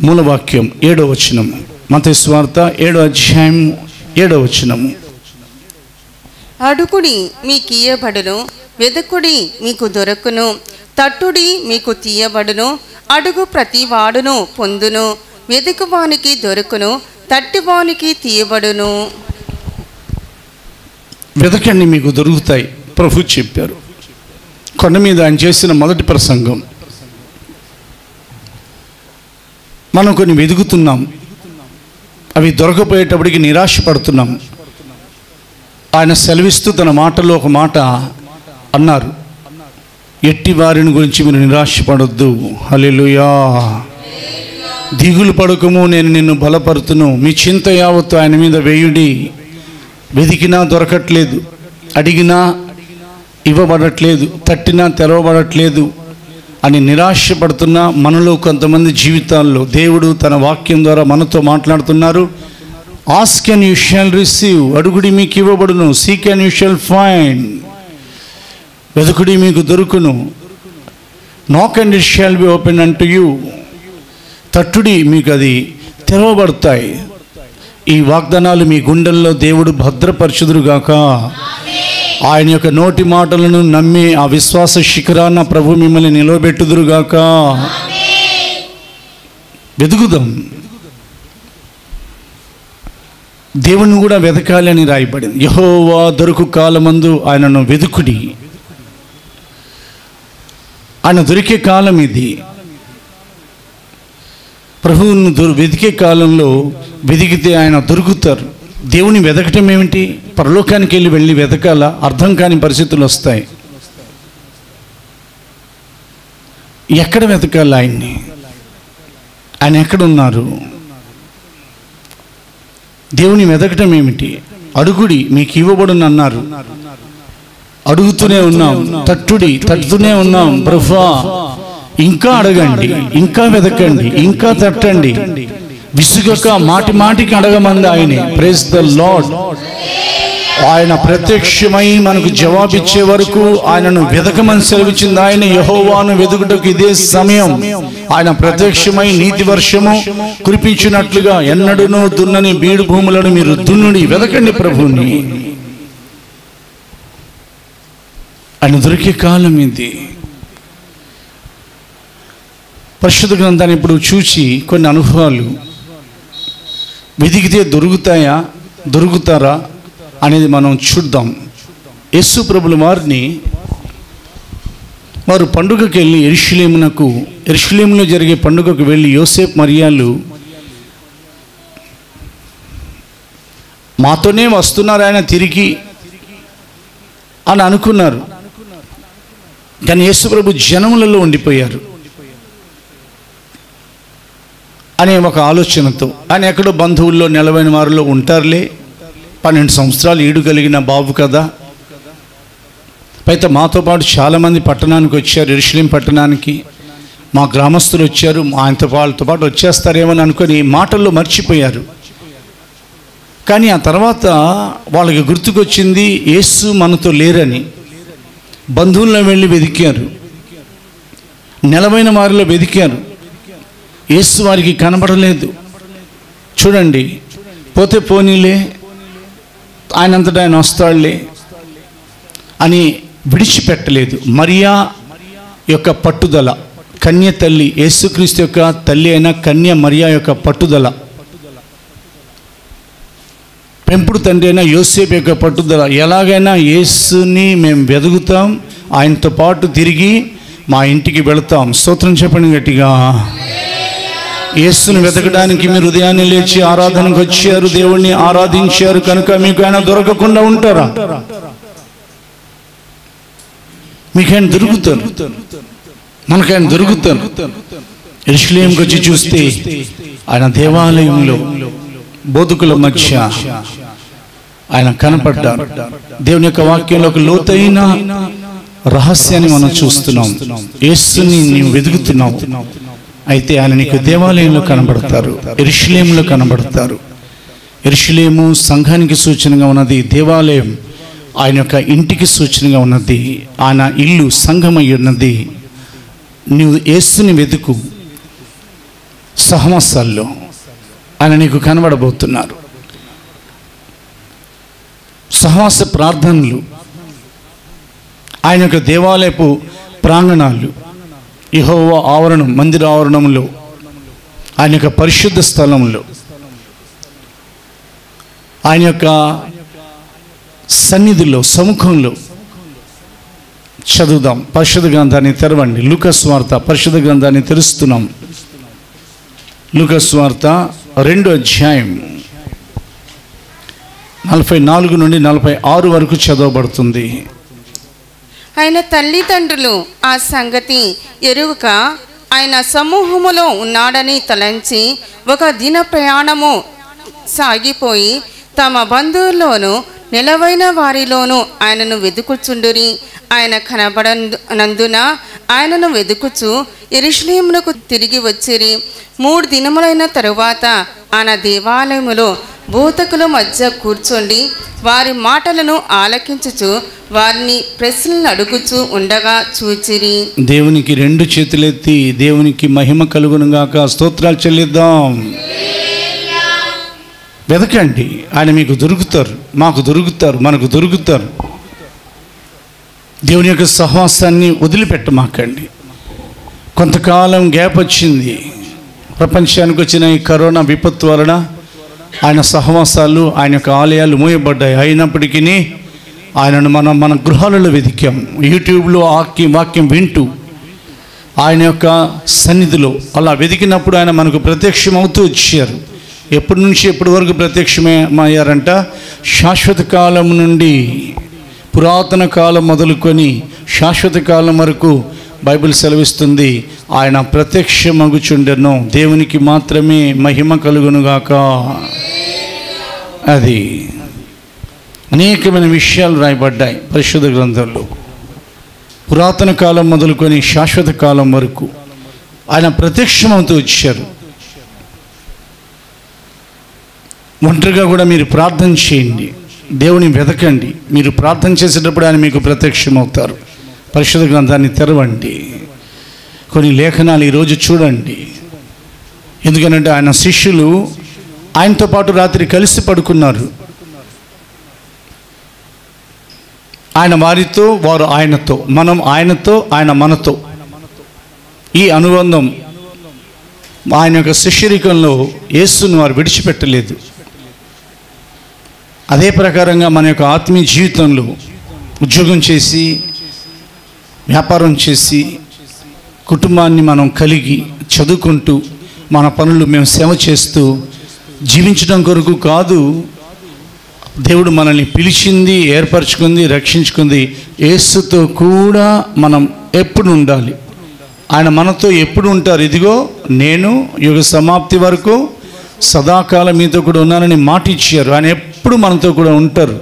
మూలవాక్యం ఏడో వచనం మత స్వార్థ ఏడో అధ్యాయం ఏడో వచనము అడుగుడి మీకు ఇయ్యబడును వెదకుడి మీకు దొరకును తట్టుడి మీకు తీయబడును అడుగు ప్రతి వాడును పొందును వెదుకువానికి దొరకును తట్టివానికి తీయబడును వెతకండి మీకు దొరుకుతాయి ప్రభు చెప్పారు కొండ మీద ఆయన చేసిన మొదటి ప్రసంగం మనం కొన్ని వెతుకుతున్నాం అవి దొరకపోయేటప్పటికి నిరాశపడుతున్నాం ఆయన సెలవిస్తూ తన మాటలో ఒక మాట అన్నారు ఎట్టి వారిని గురించి మీరు నిరాశపడొద్దు హల్లెలూయా దిగులు పడకము నేను నిన్ను బలపరుతును మీ చింత యావత్తు ఆయన మీద వేయుడి వెతికినా దొరకట్లేదు అడిగినా ఇవ్వబడట్లేదు తట్టినా తెరవబడట్లేదు అని నిరాశపడుతున్న మనలో కొంతమంది జీవితాల్లో దేవుడు తన వాక్యం ద్వారా మనతో మాట్లాడుతున్నారు ask and you shall receive అడుగుడి మీకు ఇవ్వబడును seek and you shall find వెతుకుడి మీకు దొరుకును knock and it shall be open unto you తట్టుడి మీకు అది తెరవబడతాయి ఈ వాగ్దానాలు మీ గుండెల్లో దేవుడు భద్రపరచుదురుగాక ఆయన యొక్క నోటి మాటలను నమ్మి ఆ విశ్వాస శిఖరాన్న ప్రభు మిమ్మల్ని నిలవబెట్టుదురుగాక వెతుకుదాం దేవుని కూడా వెతకాలి అని రాయబడింది యహోవా దొరుకు కాలమందు ఆయనను వెతుకుడి ఆయన దొరికే కాలం ఇది ప్రభువును దొరు వెతికే కాలంలో వెతికితే ఆయన దొరుకుతారు దేవుని వెతకటం ఏమిటి పరలోకానికి వెళ్ళి వెళ్ళి వెతకాల అర్థం కాని పరిస్థితులు వస్తాయి ఎక్కడ వెతకాలి ఆయన్ని ఆయన ఎక్కడున్నారు దేవుని వెతకటం ఏమిటి అడుగుడి మీకు ఇవ్వబడును అన్నారు అడుగుతూనే ఉన్నాం తట్టుడి తట్టుతూనే ఉన్నాం బ్రఫా ఇంకా అడగండి ఇంకా వెతకండి ఇంకా తట్టండి విసుగక మాటి మాటికి అడగమంది ఆయనే ప్రేస్ ద లార్డ్ ఆయన ప్రత్యక్షమై మనకు జవాబిచ్చే వరకు ఆయనను వెతకమని సెలవిచ్చింది ఆయన యహోవాను వెతుకుటకు ఇదే సమయం ఆయన ప్రత్యక్షమై నీతి వర్షము కురిపించినట్లుగా ఎన్నడూనూ దున్నని బీడు భూములను మీరు దున్నుడి వెతకండి ప్రభుని ఆయన దొరికే కాలం ఇది పరిశుద్ధ గ్రంథాన్ని ఇప్పుడు చూసి కొన్ని అనుభవాలు వెతికితే దొరుకుతాయా దొరుకుతారా అనేది మనం చూద్దాం యేసు ప్రభుల వారిని వారు పండుగకి వెళ్ళి ఎరుషులేమునకు ఎరుషులేములో జరిగే పండుగకు వెళ్ళి యోసేఫ్ మరియాలు మాతోనే వస్తున్నారు ఆయన తిరిగి అని అనుకున్నారు కానీ యేసుప్రభు జనములలో ఉండిపోయారు అనే ఒక ఆలోచనతో ఆయన ఎక్కడో బంధువుల్లో నిలవైన వారిలో ఉంటారులే పన్నెండు సంవత్సరాలు ఈడు కలిగిన బాబు కదా అయితే మాతో పాటు చాలామంది పట్టణానికి వచ్చారు ఎరుషులేం పట్టణానికి మా గ్రామస్తులు వచ్చారు ఆయనతో వాళ్ళతో పాటు వచ్చేస్తారేమో అని అనుకొని మాటల్లో మర్చిపోయారు కానీ ఆ తర్వాత వాళ్ళకి గుర్తుకొచ్చింది యేసు మనతో లేరని బంధువుల్లో వెళ్ళి వెతికారు నెలవైన వారిలో వెతికారు యేసు వారికి కనబడలేదు చూడండి పోతే పోనీలే ఆయనంతటా ఆయన వస్తాడులే అని విడిచిపెట్టలేదు మరియా యొక్క పట్టుదల కన్య తల్లి యేసుక్రీస్తు యొక్క తల్లి అయిన కన్య మరియా యొక్క పట్టుదల పెంపుడు తండ్రి అయిన యోసేపు యొక్క పట్టుదల ఎలాగైనా యేసుని మేము వెతుకుతాం ఆయనతో పాటు తిరిగి మా ఇంటికి వెళతాం స్తోత్రం చెప్పండి గట్టిగా యేసుని వెతకడానికి మీరు ఉదయాన్నే లేచి ఆరాధనకు వచ్చారు దేవుణ్ణి ఆరాధించారు కనుక మీకు ఆయన దొరకకుండా ఉంటారా మీకు ఆయన దొరుకుతారు మనకు ఆయన దొరుకుతారు ఎరుషులేంకి వచ్చి చూస్తే ఆయన దేవాలయంలో బోధకుల మధ్య ఆయన కనపడ్డారు దేవుని యొక్క వాక్యంలో ఒక లోతైన రహస్యాన్ని మనం చూస్తున్నాం యేసుని నీవు వెతుకుతున్నావు అయితే ఆయన నీకు దేవాలయంలో కనబడతారు ఎరుషులేములో కనబడతారు ఎరుషులేము సంఘానికి సూచనగా ఉన్నది దేవాలయం ఆయన యొక్క ఇంటికి సూచనగా ఉన్నది ఆయన ఇల్లు సంఘమై ఉన్నది నీవు యేసుని వెతుకు సహవాసాల్లో ఆయన నీకు కనబడబోతున్నారు సహవాస ప్రార్థనలు ఆయన యొక్క దేవాలయపు ప్రాంగణాలు ఇహోవ ఆవరణం మందిర ఆవరణంలో ఆయన యొక్క పరిశుద్ధ స్థలంలో ఆయన యొక్క సన్నిధిలో సముఖంలో చదువుదాం పరిశుద్ధ గ్రంథాన్ని తెరవండి లూకస్ వార్త పరిశుద్ధ గ్రంథాన్ని తెరుస్తున్నాం లూకస్ వార్త రెండో అధ్యాయం నలభై నాలుగు నుండి నలభై ఆరు వరకు చదవబడుతుంది ఆయన తల్లిదండ్రులు ఆ సంగతి ఎరుగక ఆయన సమూహములో ఉన్నాడని తలంచి ఒక దిన ప్రయాణము సాగిపోయి తమ బంధువుల్లోనూ నిలవైన వారిలోనూ ఆయనను వెతుకుచుండురి ఆయన కనబడనందున ఆయనను వెతుకుచు ఎరుషలేమునకు తిరిగి వచ్చిరి మూడు దినములైన తరువాత ఆయన దేవాలయములో భూతకుల మధ్య కూర్చొని వారి మాటలను ఆలకించుచు వారిని ప్రశ్నలు అడుగుచూ ఉండగా చూచిరి దేవునికి రెండు చేతులెత్తి దేవునికి మహిమ కలుగునుగాక స్తోత్రాలు చెల్లిద్దాం వెతకండి ఆయన మీకు దొరుకుతారు మాకు దొరుకుతారు మనకు దొరుకుతారు దేవుని యొక్క సహవాసాన్ని వదిలిపెట్టమాకండి కొంతకాలం గ్యాప్ వచ్చింది ప్రపంచానికి వచ్చిన ఈ కరోనా విపత్తు వలన ఆయన సహవాసాలు ఆయన యొక్క ఆలయాలు మూయబడ్డాయి అయినప్పటికీ ఆయనను మనం మన గృహాలలో వెతికాం యూట్యూబ్లో వాక్యం వాక్యం వింటూ ఆయన యొక్క సన్నిధిలో అలా వెతికినప్పుడు ఆయన మనకు ప్రత్యక్షం అవుతూ వచ్చారు ఎప్పటి నుంచి ఎప్పటి వరకు ప్రత్యక్షమయ్యారంట శాశ్వత కాలం నుండి పురాతన కాలం మొదలుకొని శాశ్వత కాలం వరకు బైబిల్ సెలవిస్తుంది ఆయన ప్రత్యక్షమగుచుండెను దేవునికి మాత్రమే మహిమ కలుగునుగాక అది అనేకమైన విషయాలు రాయబడ్డాయి పరిశుద్ధ గ్రంథంలో పురాతన కాలం మొదలుకొని శాశ్వత కాలం వరకు ఆయన ప్రత్యక్షమవుతూ వచ్చారు ఒంటరిగా కూడా మీరు ప్రార్థన చేయండి దేవుని వెతకండి మీరు ప్రార్థన చేసేటప్పుడు ఆయన మీకు ప్రత్యక్షమవుతారు పరిశుద్ధ గ్రంథాన్ని తెరవండి కొన్ని లేఖనాలు ఈరోజు చూడండి ఎందుకనంటే ఆయన శిష్యులు ఆయనతో పాటు రాత్రి కలిసి పడుకున్నారు ఆయన వారితో వారు ఆయనతో మనం ఆయనతో ఆయన మనతో ఈ అనుబంధం ఆయన యొక్క శిష్యరికంలో యేసును వారు విడిచిపెట్టలేదు అదే ప్రకారంగా మన యొక్క ఆత్మీయ జీవితంలో ఉద్యోగం చేసి వ్యాపారం చేసి కుటుంబాన్ని మనం కలిగి చదువుకుంటూ మన పనులు మేము సేవ చేస్తూ జీవించడం కొరకు కాదు దేవుడు మనల్ని పిలిచింది ఏర్పరచుకుంది రక్షించుకుంది యేసుతో కూడా మనం ఎప్పుడు ఉండాలి ఆయన మనతో ఎప్పుడు ఉంటారు ఇదిగో నేను యుగ సమాప్తి వరకు సదాకాలం మీతో కూడా ఉన్నానని మాట ఇచ్చారు ఆయన ఎప్పుడు మనతో కూడా ఉంటారు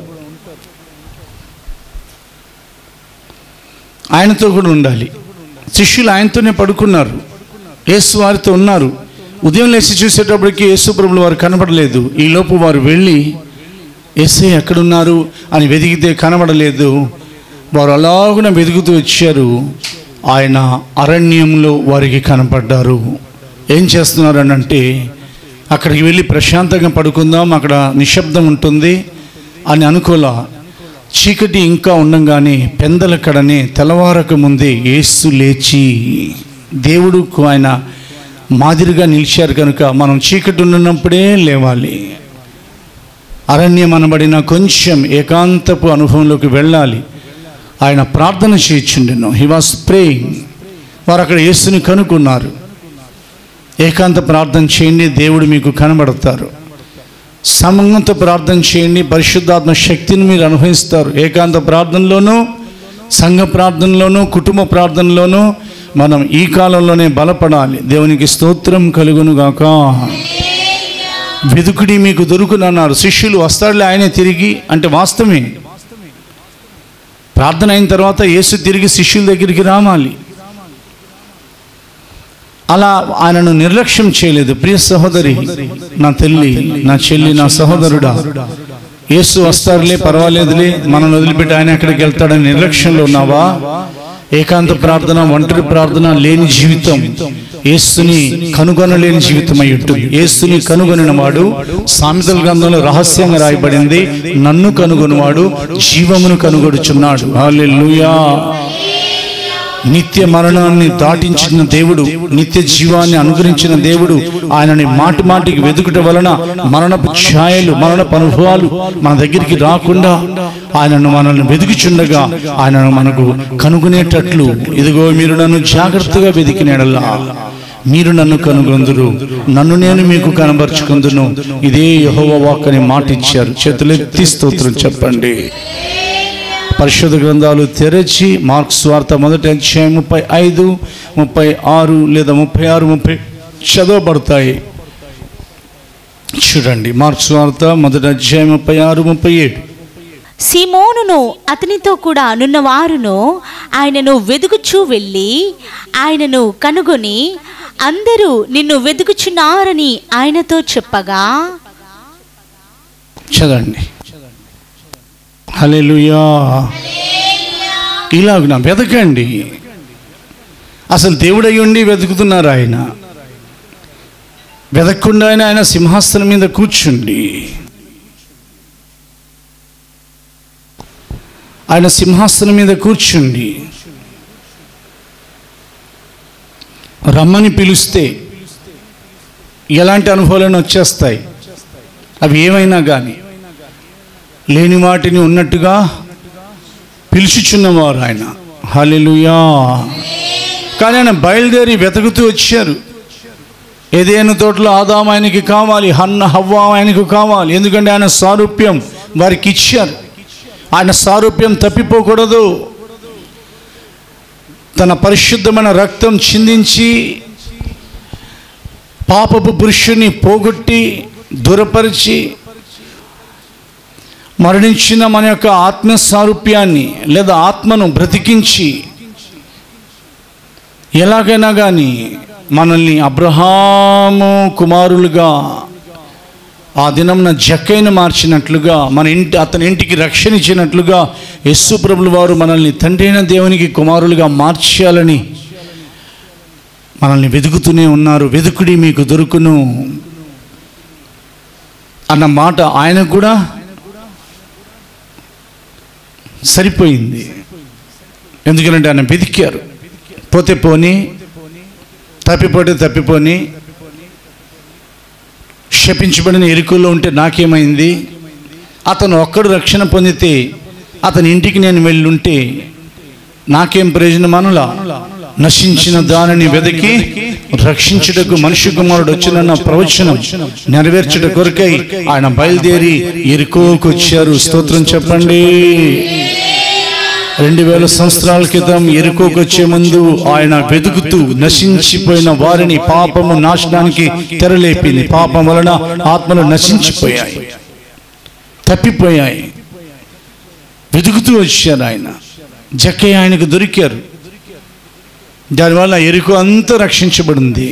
ఆయనతో కూడా ఉండాలి శిష్యులు ఆయనతోనే పడుకున్నారు యేసు వారితో ఉన్నారు ఉదయం లేచి చూసేటప్పటికి యేసు ప్రభులు వారు కనబడలేదు ఈలోపు వారు వెళ్ళి యేసే ఎక్కడున్నారు అని వెతికితే కనబడలేదు వారు అలాగున వెతుకుతూ వచ్చారు ఆయన అరణ్యంలో వారికి కనపడ్డారు ఏం చేస్తున్నారు అని అంటే అక్కడికి వెళ్ళి ప్రశాంతంగా పడుకుందాం అక్కడ నిశ్శబ్దం ఉంటుంది అని అనుకోలా చీకటి ఇంకా ఉండంగానే పెందల కడనే తెల్లవారక ముందే యేసు లేచి దేవుడు ఆయన మాదిరిగా నిలిచారు కనుక మనం చీకటి ఉన్నప్పుడే లేవాలి అరణ్యం అనబడిన కొంచెం ఏకాంతపు అనుభవంలోకి వెళ్ళాలి ఆయన ప్రార్థన చేయించుండెను హీ వాస్ ప్రేయింగ్ వారు అక్కడ యేసుని కనుక్కున్నారు ఏకాంత ప్రార్థన చేయండి దేవుడు మీకు కనబడతారు సమూహంతో ప్రార్థన చేయండి పరిశుద్ధాత్మ శక్తిని మీరు అనుభవిస్తారు ఏకాంత ప్రార్థనలోనూ సంఘ ప్రార్థనలోనూ కుటుంబ ప్రార్థనలోనూ మనం ఈ కాలంలోనే బలపడాలి దేవునికి స్తోత్రం కలుగునుగాక వెదుకుడి మీకు దొరుకునన్నారు శిష్యులు వస్తాడులే ఆయనే తిరిగి అంటే వాస్తవమే ప్రార్థన అయిన తర్వాత యేసు తిరిగి శిష్యుల దగ్గరికి రావాలి అలా ఆయనను నిర్లక్ష్యం చేయలేదు ప్రియ సహోదరి నా తల్లి నా చెల్లి నా సహోదరుడా యేసు వస్తారులే పర్వాలేదులే మనల్ని వదిలిపెట్టి ఆయన ఎక్కడికి వెళ్తాడని నిర్లక్ష్యంలో ఉన్నావా ఏకాంత ప్రార్థన ఒంటరి ప్రార్థన లేని జీవితం యేసుని కనుగొనలేని జీవితం అయి ఉంటుంది యేసుని కనుగొనిన వాడు సామెతల గ్రంథంలో రహస్యంగా రాయబడింది నన్ను కనుగొనివాడు జీవమును కనుగొడుచున్నాడు హల్లెలూయా నిత్య మరణాన్ని దాటించిన దేవుడు నిత్య జీవాన్ని అనుగ్రహించిన దేవుడు ఆయనని మాటి మాటికి వెతుకుట వలన మరణపు ఛాయలు మరణపు అనుభవాలు మన దగ్గరికి రాకుండా ఆయనను మనల్ని వెతుకుచుండగా ఆయనను మనకు కనుగొనేటట్లు ఇదిగో మీరు నన్ను జాగ్రత్తగా వెతికినడల్లా మీరు నన్ను కనుగొందురు నన్ను నేను మీకు కనబరుచుకుందును ఇదే యహోవ వాక్ అని మాట ఇచ్చారు చేతులెత్తి స్తోత్రం చెప్పండి పరిశుద్ధ గ్రంథాలు తెరచి మార్క్స్ వార్త మొదటి అధ్యాయం ముప్పై ఐదు ముప్పై ఆరు లేదా ముప్పై ఆరు ముప్పై చదవబడతాయి చూడండి మార్క్స్ వార్త మొదటి అధ్యాయం ముప్పై ఆరు ముప్పై ఏడు సీమోనును అతనితో కూడా నున్న వారును ఆయనను వెదుకుచూ వెళ్ళి ఆయనను కనుగొని అందరూ నిన్ను వెతుకుచున్నారని ఆయనతో చెప్పగా చదవండి హల్లెలూయా ఇలాగున వెతకండి అసలు దేవుడై ఉండి వెతుకుతున్నారు ఆయన వెతకకుండా ఆయన ఆయన సింహాసనం మీద కూర్చుండి ఆయన సింహాసనం మీద కూర్చుండి రమ్మని పిలిస్తే ఎలాంటి అనుభవాలను వచ్చేస్తాయి అవి ఏమైనా కానీ లేని వాటిని ఉన్నట్టుగా పిలుచుచున్నవారు ఆయన హల్లెలూయా కానీ ఆయన బయలుదేరి వెతుకుతూ వచ్చారు ఏదైనా తోటలో ఆదాం ఆయనకి కావాలి హన్న హవ్వ ఆయనకు కావాలి ఎందుకంటే ఆయన సారూప్యం వారికి ఇచ్చారు ఆయన సారూప్యం తప్పిపోకూడదు తన పరిశుద్ధమైన రక్తం చిందించి పాపపు పురుషుని పోగొట్టి దూరపరిచి మరణించిన మన యొక్క ఆత్మ సారూప్యాన్ని లేదా ఆత్మను బ్రతికించి ఎలాగైనా కానీ మనల్ని అబ్రహాము కుమారులుగా ఆ దినంన జక్కైన మార్చినట్లుగా మన ఇంటి అతని ఇంటికి రక్షణ ఇచ్చినట్లుగా యస్సు ప్రభులు వారు మనల్ని తండ్రి అయిన దేవునికి కుమారులుగా మార్చాలని మనల్ని వెతుకుతూనే ఉన్నారు వెతుకుడి మీకు దొరుకును అన్న మాట ఆయన కూడా సరిపోయింది ఎందుకంటే ఆయన వెతికారు పోతే పోని తప్పిపోతే తప్పిపోని శపించబడిన ఎరుకుల్లో ఉంటే నాకేమైంది అతను ఒక్కడు రక్షణ పొందితే అతని ఇంటికి నేను వెళ్ళుంటే నాకేం ప్రయోజనం అనులా నశించిన దానిని వెదకి రక్షించుటకు మనిషి కుమారుడు వచ్చినన్న ప్రవచనం నెరవేర్చుట కొరకై ఆయన బయలుదేరి ఎరుకోకు వచ్చారు స్తోత్రం చెప్పండి రెండు వేల సంవత్సరాల క్రితం ఎరుకోకు వచ్చే ముందు ఆయన వెతుకుతూ నశించిపోయిన వారిని పాపము నాశనానికి తెరలేపింది పాపం వలన ఆత్మలు నశించిపోయాయి తప్పిపోయాయి వెతుకుతూ వచ్చారు ఆయన జక్కయ్య ఆయనకు దొరికారు దానివల్ల ఎరుకు అంతా రక్షించబడింది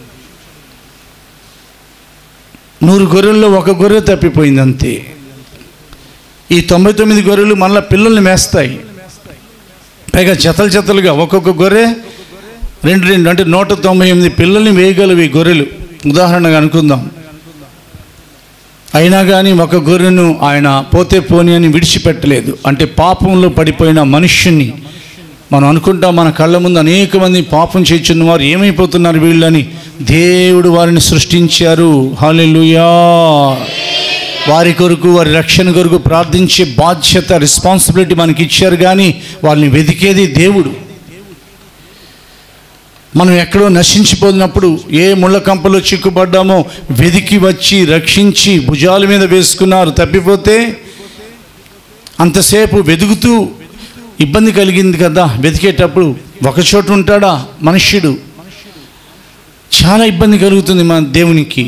నూరు గొర్రెల్లో ఒక గొర్రె తప్పిపోయింది అంతే ఈ తొంభై తొమ్మిది గొర్రెలు మళ్ళీ పిల్లల్ని మేస్తాయి పైగా జతలు జతలుగా ఒక్కొక్క గొర్రె రెండు రెండు అంటే నూట తొంభై ఎనిమిది పిల్లల్ని వేయగలవు ఈ గొర్రెలు ఉదాహరణగా అనుకుందాం అయినా కానీ ఒక గొర్రెను ఆయన పోతే పోని అని విడిచిపెట్టలేదు అంటే పాపంలో పడిపోయిన మనుష్యుని మనం అనుకుంటాం మన కళ్ళ ముందు అనేక మంది పాపం చేస్తున్న వారు ఏమైపోతున్నారు వీళ్ళని దేవుడు వారిని సృష్టించారు హాలెలుయా వారి కొరకు వారి రక్షణ కొరకు ప్రార్థించే బాధ్యత రెస్పాన్సిబిలిటీ మనకి ఇచ్చారు కానీ వాళ్ళని వెతికేది దేవుడు మనం ఎక్కడో నశించిపోయినప్పుడు ఏ ముళ్ళ కంపలో చిక్కుపడ్డామో వెదికి వచ్చి రక్షించి భుజాల మీద వేసుకున్నారు తప్పిపోతే అంతసేపు వెతుకుతూ ఇబ్బంది కలిగింది కదా వెతికేటప్పుడు ఒక చోట ఉంటాడా మనుష్యుడు చాలా ఇబ్బంది కలుగుతుంది మన దేవునికి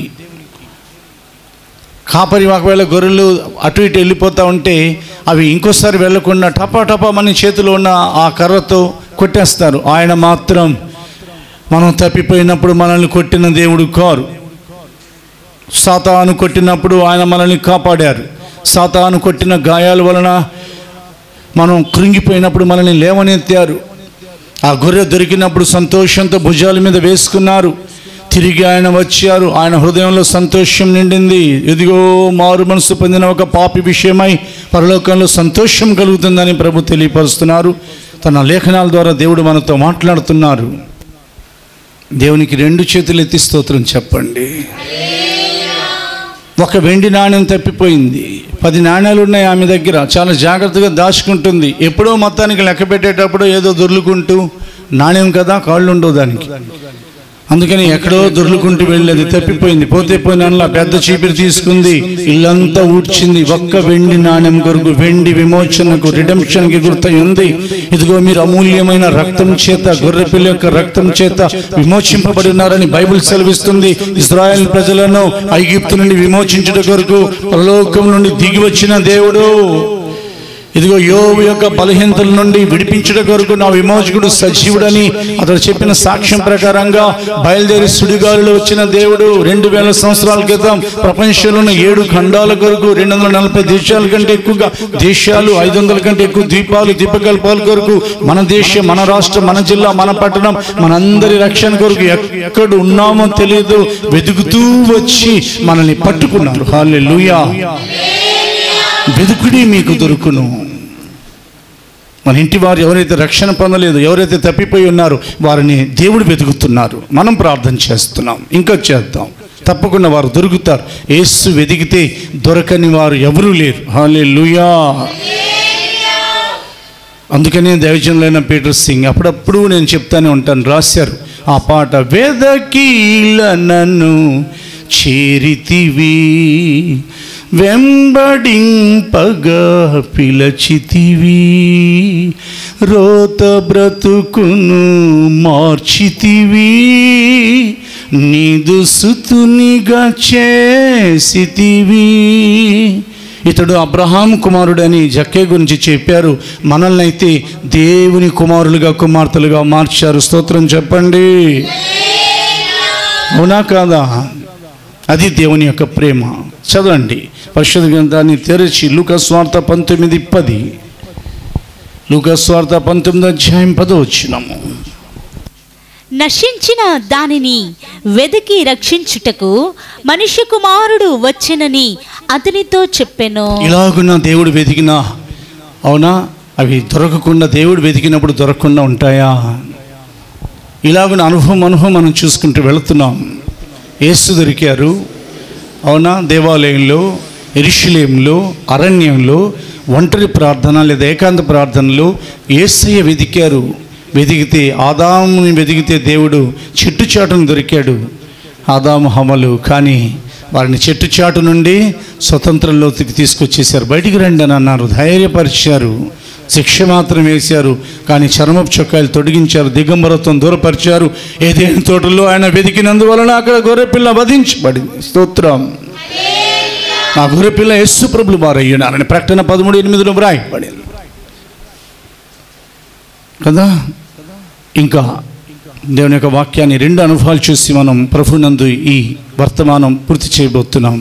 కాపరి ఒకవేళ గొర్రెలు అటు ఇటు వెళ్ళిపోతూ ఉంటే అవి ఇంకోసారి వెళ్ళకుండా టపా టపా మన చేతిలో ఉన్న ఆ కర్రతో కొట్టేస్తారు ఆయన మాత్రం మనం తప్పిపోయినప్పుడు మనల్ని కొట్టిన దేవుడు కారు సాతాను కొట్టినప్పుడు ఆయన మనల్ని కాపాడారు సాతాను కొట్టిన గాయాల వలన మనం కృంగిపోయినప్పుడు మనల్ని లేవనెత్తారు ఆ గొర్రె దొరికినప్పుడు సంతోషంతో భుజాల మీద వేసుకున్నారు తిరిగి ఆయన వచ్చారు ఆయన హృదయంలో సంతోషం నిండింది ఇదిగో మారు మనసు పొందిన ఒక పాపి విషయమై పరలోకంలో సంతోషం కలుగుతుందని ప్రభు తెలియపరుస్తున్నారు తన లేఖనాల ద్వారా దేవుడు మనతో మాట్లాడుతున్నారు దేవునికి రెండు చేతులు ఎత్తి స్తోత్రం చెప్పండి ఒక వెండి నాణ్యం తప్పిపోయింది పది నాణ్యాలు ఉన్నాయి ఆమె దగ్గర చాలా జాగ్రత్తగా దాచుకుంటుంది ఎప్పుడో మొత్తానికి లెక్క పెట్టేటప్పుడు ఏదో దొర్లుకుంటూ నాణ్యం కదా కాళ్ళు ఉండవు దానికి అందుకని ఎక్కడో దొర్లుకుంటూ వెళ్ళేది తప్పిపోయింది పోతే పోయిన పెద్ద చీపిరి తీసుకుంది ఇల్లంతా ఊడ్చింది ఒక్క వెండి నాణ్యం కొరకు వెండి విమోచనకు రిడెంప్షన్కి గుర్తై ఉంది ఇదిగో మీరు అమూల్యమైన రక్తం చేత గొర్రెపిల్ల యొక్క రక్తం చేత విమోచింపబడి ఉన్నారని బైబిల్ సెలవిస్తుంది ఇజ్రాయెల్ ప్రజలను ఐగిప్తు నుండి విమోచించుట కొరకు పరలోకం నుండి దిగి వచ్చిన దేవుడు ఇదిగో యోబు యొక్క బలహీనతల నుండి విడిపించుట కొరకు నా విమోచకుడు సజీవుడని అతడు చెప్పిన సాక్ష్యం ప్రకారంగా బయలుదేరి సుడిగాలిలో వచ్చిన దేవుడు రెండు వేల సంవత్సరాల క్రితం ప్రపంచంలో ఉన్న ఏడు ఖండాల కొరకు రెండు వందల నలభై దేశాల కంటే ఎక్కువగా దేశాలు ఐదు వందల కంటే ఎక్కువ ద్వీపాలు ద్వీపకల్పాల కొరకు మన దేశం మన రాష్ట్రం మన జిల్లా మన పట్టణం మనందరి రక్షణ కొరకు ఎక్కడ ఉన్నామో తెలియదు వెతుకుతూ వచ్చి మనల్ని పట్టుకున్నారు హాలెలూయా వెదుకుడి మీకు దొరుకును మన ఇంటి వారు ఎవరైతే రక్షణ పొందలేదు ఎవరైతే తప్పిపోయి ఉన్నారో వారిని దేవుడు వెతుకుతున్నారు మనం ప్రార్థన చేస్తున్నాం ఇంకా చేద్దాం తప్పకుండా వారు దొరుకుతారు యేసు వెతికితే దొరకని వారు ఎవరూ లేరు హాలే లూయా అందుకనే దైవజనులైన పీటర్ సింగ్ అప్పుడప్పుడు నేను చెప్తానే ఉంటాను రాశారు ఆ పాట వేదకీల నన్ను చేరితివి వెంబడింపగా పిలచితివి రోత బ్రతుకును మార్చితివి నీదు సుతునిగా చేసితివి ఇతడు అబ్రహాం కుమారుడని జక్కే గురించి చెప్పారు మనల్ని అయితే దేవుని కుమారులుగా కుమార్తెలుగా మార్చారు స్తోత్రం చెప్పండి అవునా కాదా అది దేవుని యొక్క ప్రేమ చదవండి పరిశుద్ధ గ్రంథాన్ని తెరిచి లూకస్వార్త పంతొమ్మిది పది లూకస్వార్త పంతొమ్మిది అధ్యాయం పదో వచ్చినము నశించిన దానిని వెదికి రక్షించుటకు మనుష్య కుమారుడు వచ్చెనని అతనితో చెప్పెను ఇలాగున్న దేవుడు వెతికినా అవునా అవి దొరకకుండా దేవుడు వెతికినప్పుడు దొరకకుండా ఉంటాయా ఇలాగున్న అనుభవం అనుభవం మనం చూసుకుంటూ వెళుతున్నాం యేసు దొరికారు అవునా దేవాలయంలో ఎరుషులేంలో అరణ్యంలో ఒంటరి ప్రార్థన లేదా ఏకాంత ప్రార్థనలో ఏసయ్య వెతికారు వెతికితే ఆదాముని వెతికితే దేవుడు చెట్టు చాటును దొరికాడు ఆదాము హమలు కానీ వారిని చెట్టు చాటు నుండి స్వతంత్రంలోకి తీసుకొచ్చేసారు బయటికి రండి అని అన్నారు ధైర్యపరిచారు శిక్ష మాత్రం వేశారు కానీ చర్మపు చొక్కాయలు తొడిగించారు దిగంబరత్వం దూరపరిచారు ఏదేని తోటలో ఆయన వెతికినందువలన అక్కడ గొర్రెపిల్ల వధించబడింది స్తోత్రం ఆ గొర్రెపిల్ల యస్సు ప్రభులు వారయ్యున్నారని ప్రకటన పదమూడు ఎనిమిదిలో వ్రాయబడింది కదా ఇంకా దేవుని యొక్క వాక్యాన్ని రెండు అనుభవాలు చూసి మనం ప్రభునందు ఈ వర్తమానం పూర్తి చేయబోతున్నాం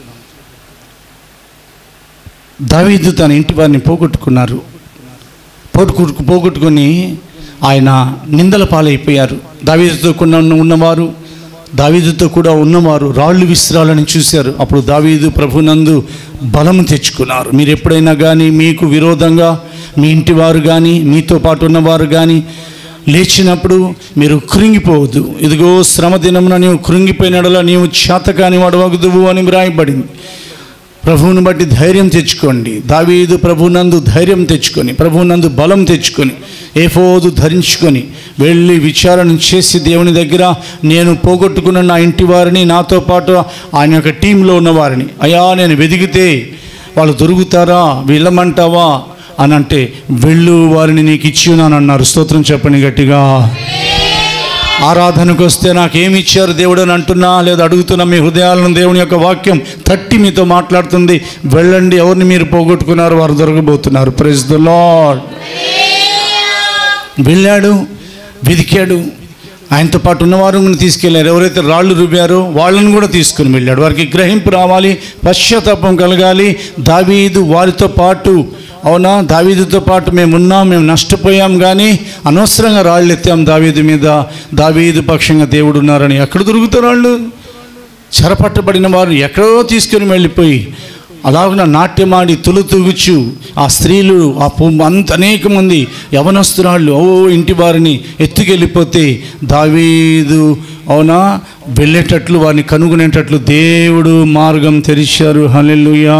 దావీదు తన ఇంటి వారిని పోగొట్టుకున్నారు పోగొట్టు పోగొట్టుకొని ఆయన నిందల పాలైపోయారు దావీదుతో కూడా ఉన్న- ఉన్నవారు దావీదుతో కూడా ఉన్నవారు రాళ్ళు విసిరాలని చూశారు అప్పుడు దావీదు ప్రభునందు బలము తెచ్చుకున్నారు మీరు ఎప్పుడైనా కానీ మీకు విరోధంగా మీ ఇంటి వారు కానీ మీతో పాటు ఉన్నవారు కానీ లేచినప్పుడు మీరు కృంగిపోవద్దు ఇదిగో శ్రమ దినమున నీవు కృంగిపోయినడలా నీవు చేతకాని వాడవగదువు అని వ్రాయబడింది ప్రభువుని బట్టి ధైర్యం తెచ్చుకోండి దావీదు ప్రభునందు ధైర్యం తెచ్చుకొని ప్రభునందు బలం తెచ్చుకొని ఏఫోదు ధరించుకొని వెళ్ళి విచారణ చేసి దేవుని దగ్గర నేను పోగొట్టుకున్న నా ఇంటి వారిని నాతో పాటు ఆయన యొక్క టీంలో ఉన్న వారిని అయా నేను వెదిగితే వాళ్ళు దొరుకుతారా వెళ్ళమంటావా అని అంటే వెళ్ళు వారిని నీకు ఇచ్చి ఉన్నాను అన్నారు స్తోత్రం చెప్పండి గట్టిగా ఆరాధనకు వస్తే నాకేమి ఇచ్చారు దేవుడు అని అంటున్నా లేదా అడుగుతున్నా మీ హృదయాలను దేవుని యొక్క వాక్యం తట్టి మీతో మాట్లాడుతుంది వెళ్ళండి ఎవరిని మీరు పోగొట్టుకున్నారు వారు దొరకబోతున్నారు ప్రైజ్ ద లాడ్ వెళ్ళాడు వెదికాడు ఆయనతో పాటు ఉన్నవారు తీసుకెళ్లారు ఎవరైతే రాళ్ళు రుబ్బారో వాళ్ళని కూడా తీసుకుని వెళ్ళాడు వారికి గ్రహింపు రావాలి పశ్చాత్తాపం కలగాలి దావీదు వారితో పాటు అవునా దావీదుతో పాటు మేము ఉన్నాం మేము నష్టపోయాం కానీ అనవసరంగా రాళ్ళు ఎత్తాం దావీదు మీద దావీదు పక్షంగా దేవుడు ఉన్నారని ఎక్కడ దొరుకుతారు వాళ్ళు చెరపట్టబడిన వారు ఎక్కడో తీసుకుని వెళ్ళిపోయి అలాగున నాట్యమాడి తులు తూగుచు ఆ స్త్రీలు ఆ పు- అంత అనేక మంది యవనస్తురాళ్ళు ఓ ఇంటి వారిని ఎత్తుకెళ్ళిపోతే దావీదు అవునా వెళ్ళేటట్లు వారిని కనుగొనేటట్లు దేవుడు మార్గం తెరిచారు హల్లెలూయా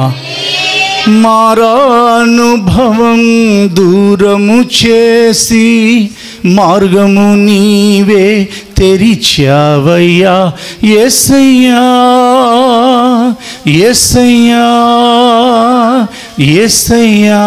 మారానుభవం దూరము చేసి మార్గము నీవే తెరిచావయ్యా ఎసయ్యా ఎసయ్యా ఎసయ్యా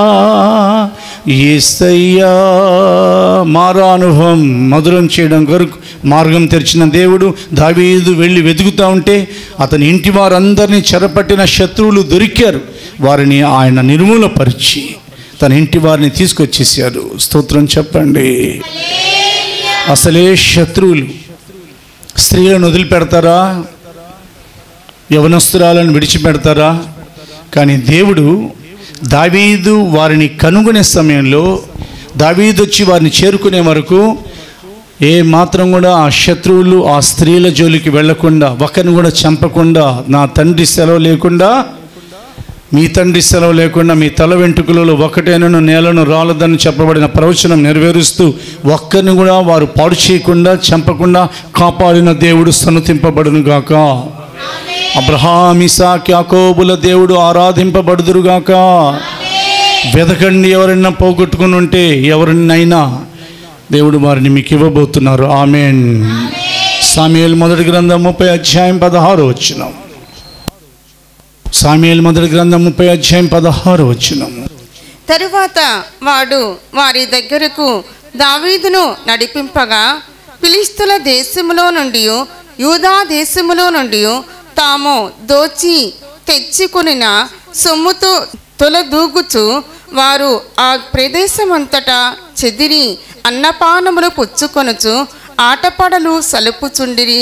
ఏసయ్యా మారా అనుభవం మధురం చేయడం కొరకు మార్గం తెరిచిన దేవుడు దావీదు వెళ్ళి వెతుకుతూ ఉంటే అతని ఇంటి వారందరినీ చెరపట్టిన శత్రువులు దొరికారు వారిని ఆయన నిర్మూలపరిచి తన ఇంటి వారిని తీసుకొచ్చేసారు స్తోత్రం చెప్పండి అసలే శత్రువులు స్త్రీలను వదిలిపెడతారా యవనస్తురాలను విడిచిపెడతారా కానీ దేవుడు దావీదు వారిని కనుగొనే సమయంలో దావీదు వచ్చి వారిని చేరుకునే వరకు ఏ మాత్రం కూడా ఆ శత్రువులు ఆ స్త్రీల జోలికి వెళ్లకుండా ఒకరిని కూడా చంపకుండా నా తండ్రి సెలవు లేకుండా మీ తండ్రి సెలవు లేకుండా మీ తల వెంట్రుకలలో ఒకటైనను నేలను రాలదని చెప్పబడిన ప్రవచనం నెరవేరుస్తూ ఒక్కరిని కూడా వారు పాడు చేయకుండా చంపకుండా కాపాడిన దేవుడు సనుతింపబడును గాక అబ్రహాం ఇసాక్ యాకోబుల దేవుడు ఆరాధింపబడుదురుగాక వెదకండి ఎవరైనా పోగొట్టుకుని ఉంటే ఎవరినైనా దేవుడు వారిని మీకు ఇవ్వబోతున్నారు ఆమెన్ సామ్యుయేల్ మొదటి గ్రంథం ముప్పై అధ్యాయం పదహారు వచ్చినాం సామ్యుయేల్ మొదటి గ్రంథం ముప్పై అధ్యాయం పదహారు వచ్చినాం తరువాత వాడు వారి దగ్గరకు దావీదును నడిపింపగా ఫిలిస్తుల దేశములో నుండి యూదా దేశములో నుండి తాము దోచి తెచ్చుకొనిన సొమ్ముతో తొలదూగుచు వారు ఆ ప్రదేశమంతటా చెదిరి అన్నపానములు పుచ్చుకొనుచు ఆటపాడలు సలుపుచుండిరి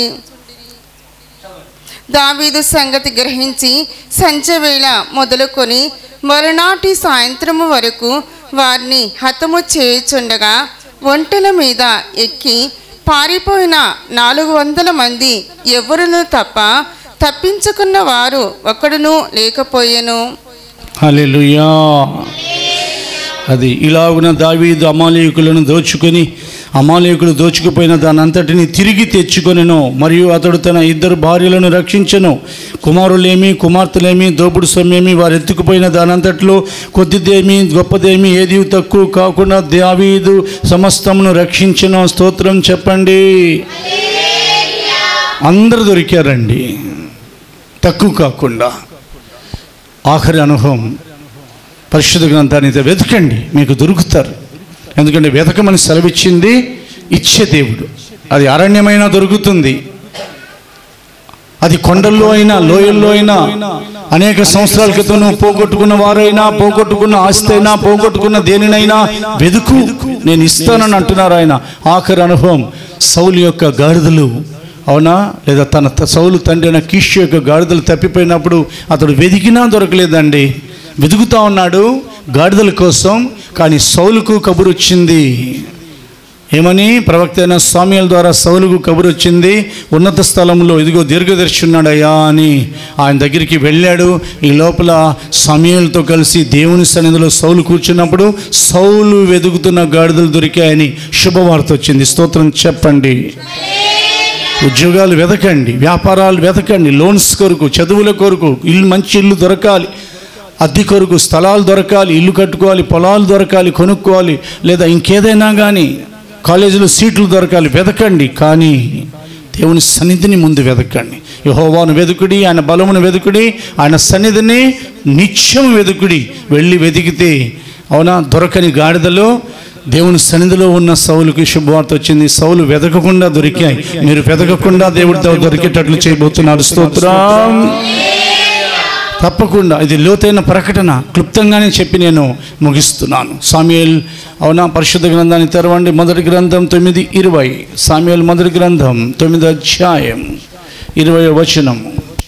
దావీదు సంగతి గ్రహించి సంచవేళ మొదలుకొని మరునాటి సాయంత్రము వరకు వారిని హతము చేయుచుండగా ఒంటెల మీద ఎక్కి పారిపోయిన నాలుగు వందల మంది ఎవరును తప్ప తప్పించుకున్న వారు ఒకడును లేకపోయెను హల్లెలూయా అది ఇలాగున దావీదు అమాలయకులను దోచుకొని అమాలయకులు దోచుకుపోయిన దాని అంతటిని తిరిగి తెచ్చుకొనెను మరియు అతడు తన ఇద్దరు భార్యలను రక్షించెను కుమారులేమి కుమార్తెలేమి దోపుడు సొమ్మేమి వారు ఎత్తుకుపోయిన దానంతట్లో కొద్దిదేమి గొప్పదేమి ఏది తక్కువ కాకుండా దావీదు సమస్తమును రక్షించెను స్తోత్రం చెప్పండి అందరు దొరికారండి తక్కువ కాకుండా ఆఖరి అనుభవం పరిశుద్ధ గ్రంథాన్ని అయితే వెతకండి మీకు దొరుకుతారు ఎందుకంటే వెతకమని సెలవిచ్చింది ఇచ్చే దేవుడు అది అరణ్యమైనా దొరుకుతుంది అది కొండల్లో అయినా లోయల్లో అయినా అనేక సంవత్సరాల క్రితం నువ్వు పోగొట్టుకున్న వారైనా పోగొట్టుకున్న ఆస్తి అయినా పోగొట్టుకున్న దేనినైనా వెతుకు నేను ఇస్తానని అంటున్నారు ఆయన ఆఖరి అనుభవం సౌలు యొక్క గాడిదలు అవునా లేదా తన త- సౌలు తండ్రి అయిన కీషు యొక్క గాడిదలు తప్పిపోయినప్పుడు అతడు వెతికినా దొరకలేదండి వెతుకుతా ఉన్నాడు గాడిదల కోసం కానీ సౌలుకు కబురు వచ్చింది ఏమని ప్రవక్త అయిన స్వామ్యాల ద్వారా సౌలుకు కబురు వచ్చింది ఉన్నత స్థలంలో ఇదిగో దీర్ఘదర్శి ఉన్నాడయ్యా అని ఆయన దగ్గరికి వెళ్ళాడు ఈ లోపల సమయాలతో కలిసి దేవుని సన్నిధిలో సౌలు కూర్చున్నప్పుడు సౌలు వెతుకుతున్న గాడిదలు దొరికాయని శుభవార్త వచ్చింది స్తోత్రం చెప్పండి ఉద్యోగాలు వెతకండి వ్యాపారాలు వెతకండి లోన్స్ కొరకు చదువుల కొరకు ఇల్లు మంచి ఇల్లు దొరకాలి అద్దె కొరకు స్థలాలు దొరకాలి ఇల్లు కట్టుకోవాలి పొలాలు దొరకాలి కొనుక్కోవాలి లేదా ఇంకేదైనా కానీ కాలేజీలో సీట్లు దొరకాలి వెతకండి కానీ దేవుని సన్నిధిని ముందు వెతకండి యహోవాను వెతుకుడి ఆయన బలమును వెతుకుడి ఆయన సన్నిధిని నిత్యం వెతుకుడి వెళ్ళి వెతికితే అవునా దొరకని గాడిదలో దేవుని సన్నిధిలో ఉన్న సౌలుకి శుభవార్త వచ్చింది సౌలు వెతకకుండా దొరికాయి మీరు వెతకకుండా దేవుడితో దొరికేటట్లు చేయబోతున్నారు స్తోత్రం తప్పకుండా ఇది లోతైన ప్రకటన క్లుప్తంగానే చెప్పి నేను ముగిస్తున్నాను సామ్యుయల్ అవునా పరిశుద్ధ గ్రంథాన్ని తెరవండి మొదటి గ్రంథం తొమ్మిది ఇరవై సామ్యుయల్ మొదటి గ్రంథం తొమ్మిది అధ్యాయం ఇరవై వచనం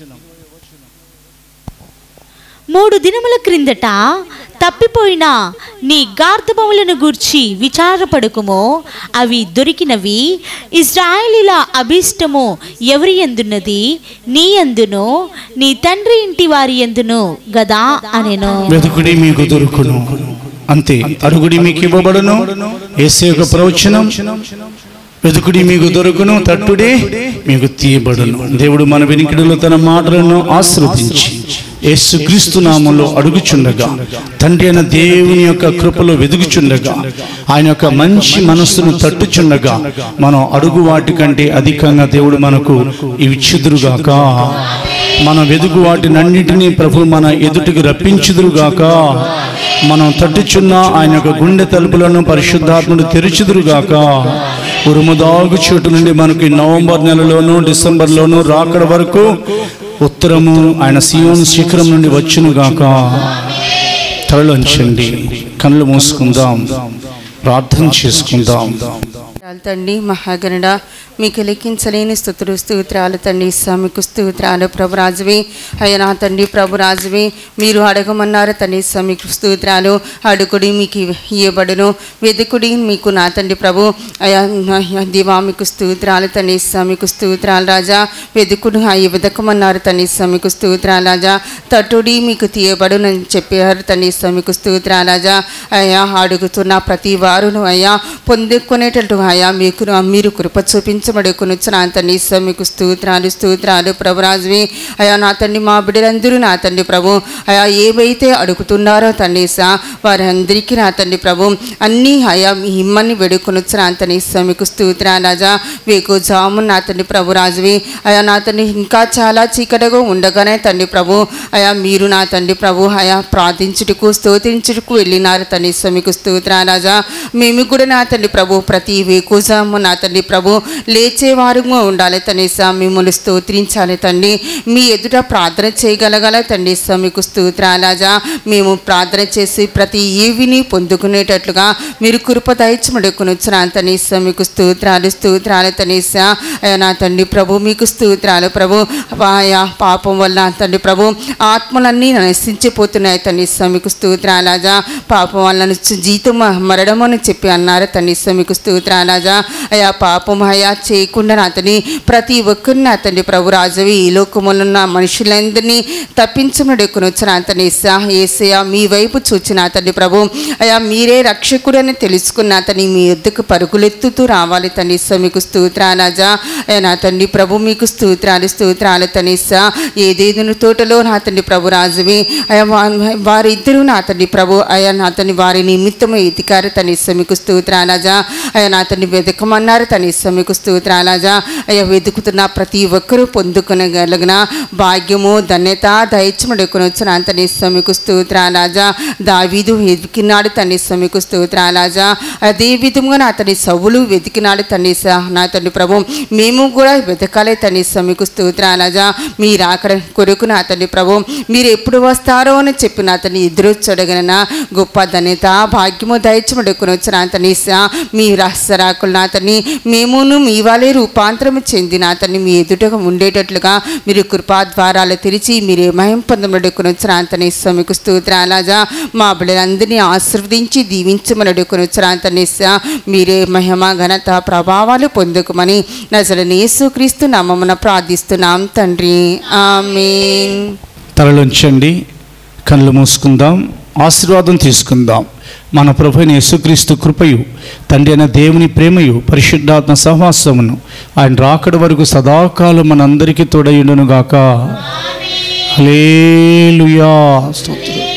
మూడు దినముల క్రిందట తప్పిపోయిన నీ గార్ధబములను గూర్చి విచారపడుకుమో అవి దొరికినవి ఇజ్రాయేలీల అభీష్టము ఎవరి ఎందున్నది నీ ఎందును నీ తండ్రి ఇంటి వారి ఎందును గదా అనెను వెతుకుడి మీకు దొరుకును అంతే అడుగుడి మీకు ఇవ్వబడును ఏసే యొక్క ప్రవచనం వెతుకుడి మీకు దొరుకును తట్టుడే మీకు తీయబడును దేవుడు మన వెనుకడిలో తన మాటలను ఆశ్రవదించి యేసు క్రీస్తు నామంలో అడుగుచుండగా తండ్రి అయిన దేవుని యొక్క కృపలో వెదుగుచుండగా ఆయన యొక్క మంచి మనస్సును తట్టుచుండగా మనం అడుగు వాటి కంటే అధికంగా దేవుడు మనకు ఇచ్చిదురుగాక మన వెదుగు వాటినన్నిటినీ ప్రభు మన ఎదుటికి రప్పించుదురుగాక మనం తట్టుచున్న ఆయన యొక్క గుండె తలుపులను పరిశుద్ధాత్ముడు తెరుచుదురుగాక ఉరుముదాగు చోటు నుండి మనకి నవంబర్ నెలలోను డిసెంబర్లోను రాకడ వరకు ఉత్తరము ఆయన సియోను శిఖరం నుండి వచ్చునుగాక తలలోంచండి కళ్ళు మూసుకుందాం ప్రార్థన చేసుకుందాం స్తోత్రాలు తండ్రి మహాగణుడ మీకు లెక్కించలేని స్థుతులు స్తోత్రాలు తండ్రి మీకు స్తోత్రాలు ప్రభు రాజువి అయ్యా నా తండ్రి ప్రభు రాజువి మీరు అడగమన్నారు తండ్రి మీకు స్తోత్రాలు అడుగుడి మీకు ఇవ్వబడును వెదుకుడి మీకు నా తండ్రి ప్రభు అయ్యా అయ్యా దివా మీకు స్తోత్రాలు తండ్రి మీకు స్తోత్రాలు రాజా వెదుకుడు అయ్యి వెదకమన్నారు తండ్రి మీకు స్తోత్రాలు రాజా తట్టుడి మీకు తీయబడునని చెప్పారు తండ్రి మీకు స్తోత్రాలు రాజా అయ్యా అడుగుతున్న ప్రతి వారును అయ్యా పొందుకునేటట్టు అయ్యా మీకు మీరు కృప చూపించబడి కొనొచ్చు నా తండ్రి ఈశ్వర మీకు స్తోత్రాలు స్తోత్రాలు ప్రభురాజువి అయ్యా నా తండ్రి మా బిడ్డలందరూ నా తండ్రి ప్రభు అయా ఏవైతే అడుగుతున్నారో తండ్రి సా వారందరికీ నా తండ్రి ప్రభు అన్నీ అయా మీ ఇమ్మని వేడుకొనొచ్చు నా తండ్రి ఈశ్వర మీకు స్తోత్రాలు రాజా వేకు జాము నా తండ్రి ప్రభు రాజువి అయా నా తండ్రి ఇంకా చాలా చీకటిగా ఉండగానే తండ్రి ప్రభు అయా మీరు నా తండ్రి ప్రభు అయా ప్రార్థించుటకు స్తోత్రించుటకు వెళ్ళినారు తండ్రి ఈశ్వర మీకు స్తోత్రాలు రాజా మేము కూడా నా తండ్రి ప్రభు ప్రతి వేకుజాము నా తండ్రి ప్రభు లేచేవారుగా ఉండాలి తండ్రి మిమ్మల్ని స్తోత్రించాలి తండ్రి మీ ఎదుట ప్రార్థన చేయగలగల తండ్రి మీకు స్తోత్రాలాజా మేము ప్రార్థన చేసి ప్రతి ఏవిని పొందుకునేటట్లుగా మీరు కృప దయచమడుకునొచ్చిన తండ్రి మీకు స్తోత్రాలు స్తోత్రాలు తండ్రి అయ్యా నా తండ్రి ప్రభు మీకు స్తోత్రాలు ప్రభు ఆయా పాపం వల్ల తండ్రి ప్రభు ఆత్మలన్నీ నశించిపోతున్నాయి తండ్రి మీకు స్తోత్రాలాజా పాపం వల్ల జీతం మరణం అని చెప్పి అన్నారు తండ్రి మీకు స్తోత్రాలాజా అయా పాపం అయా చేయకుండా నా తండ్రి ప్రతి ఒక్కరిని నా తండ్రి ప్రభు రాజవి ఈ లోకములో ఉన్న మనుషులందరినీ తప్పించమని వచ్చిన అతని ఏసయ మీ వైపు చూచిన తండ్రి ప్రభు అయా మీరే రక్షకుడని తెలుసుకున్న అతని మీ ఎద్దుకు పరుగులెత్తుతూ రావాలి తండ్రి మీకు స్తోత్రాలాజా అయ్యా నా తండ్రి ప్రభు మీకు స్తోత్రాలు స్తోత్రాలు తనిసా ఏదేదును తోటలో నా తండ్రి ప్రభు రాజువి అయా వా- వారిద్దరూ నా తండ్రి ప్రభు అయా నా తండ్రి వారి నిమిత్తము ఎతికారు తనిస మీకు స్తోత్రాలాజా అయా నా తండ్రి వెతకమన్నారు తనిస మీకు స్తోత్రాలాజా అయ్యా వెతుకుతున్న ప్రతి ఒక్కరూ పొందుకొనగలిగిన భాగ్యము ధన్యత దయచముడుకొని వచ్చిన తండ్రి మీకు స్తోత్రాలాజా దావీదు వెతికినాడు తండ్రి మీకు స్తోత్రాలాజా అదే విధంగా నా తండ్రి సవులు వెతికినాడు తండ్రి నా తండ్రి ప్రభు మేము కూడా వెతకాలి తండ్రి మీకు స్తోత్రాలాజా మీరు అక్కడ కొరకు నా తండ్రి ప్రభు మీరు ఎప్పుడు వస్తారో అని చెప్పి నా తండ్రి ఎదురు చూడగలన గొప్ప ధన్యత భాగ్యము దయచముడుకొని వచ్చిన తండ్రి మీ రహస్యరాకులు నా తండ్రి మేమును మీ వాళ్ళే రూపాంతరం చెంది నా తండ్రి మీ ఎదుటగా ఉండేటట్లుగా మీరు కృపా ద్వారాలు తెరిచి మీరు మహిం పొందమడుకొని వచ్చిన తండ్రి మీకు స్తోత్రాలాజా మా బిడ్డలందరినీ ఆశీర్వదించి దీవించమని అడుగుకొని వచ్చిన తండ్రి మీరే మహిమ ఘనత ప్రభావాలు పొందుకోమని నజలని యేసుక్రీస్తు నామమున ప్రార్థిస్తున్నాం తండ్రి ఆమేన్ తలలోంచండి కళ్ళు మూసుకుందాం ఆశీర్వాదం తీసుకుందాం మన ప్రభు అయిన యేసుక్రీస్తు కృపయు తండ్రి అయిన దేవుని ప్రేమయు పరిశుద్ధాత్మ సహవాసమును ఆయన రాకడ వరకు సదాకాలం మనందరికీ తోడయుండును గాక హల్లెలూయా స్తోత్రం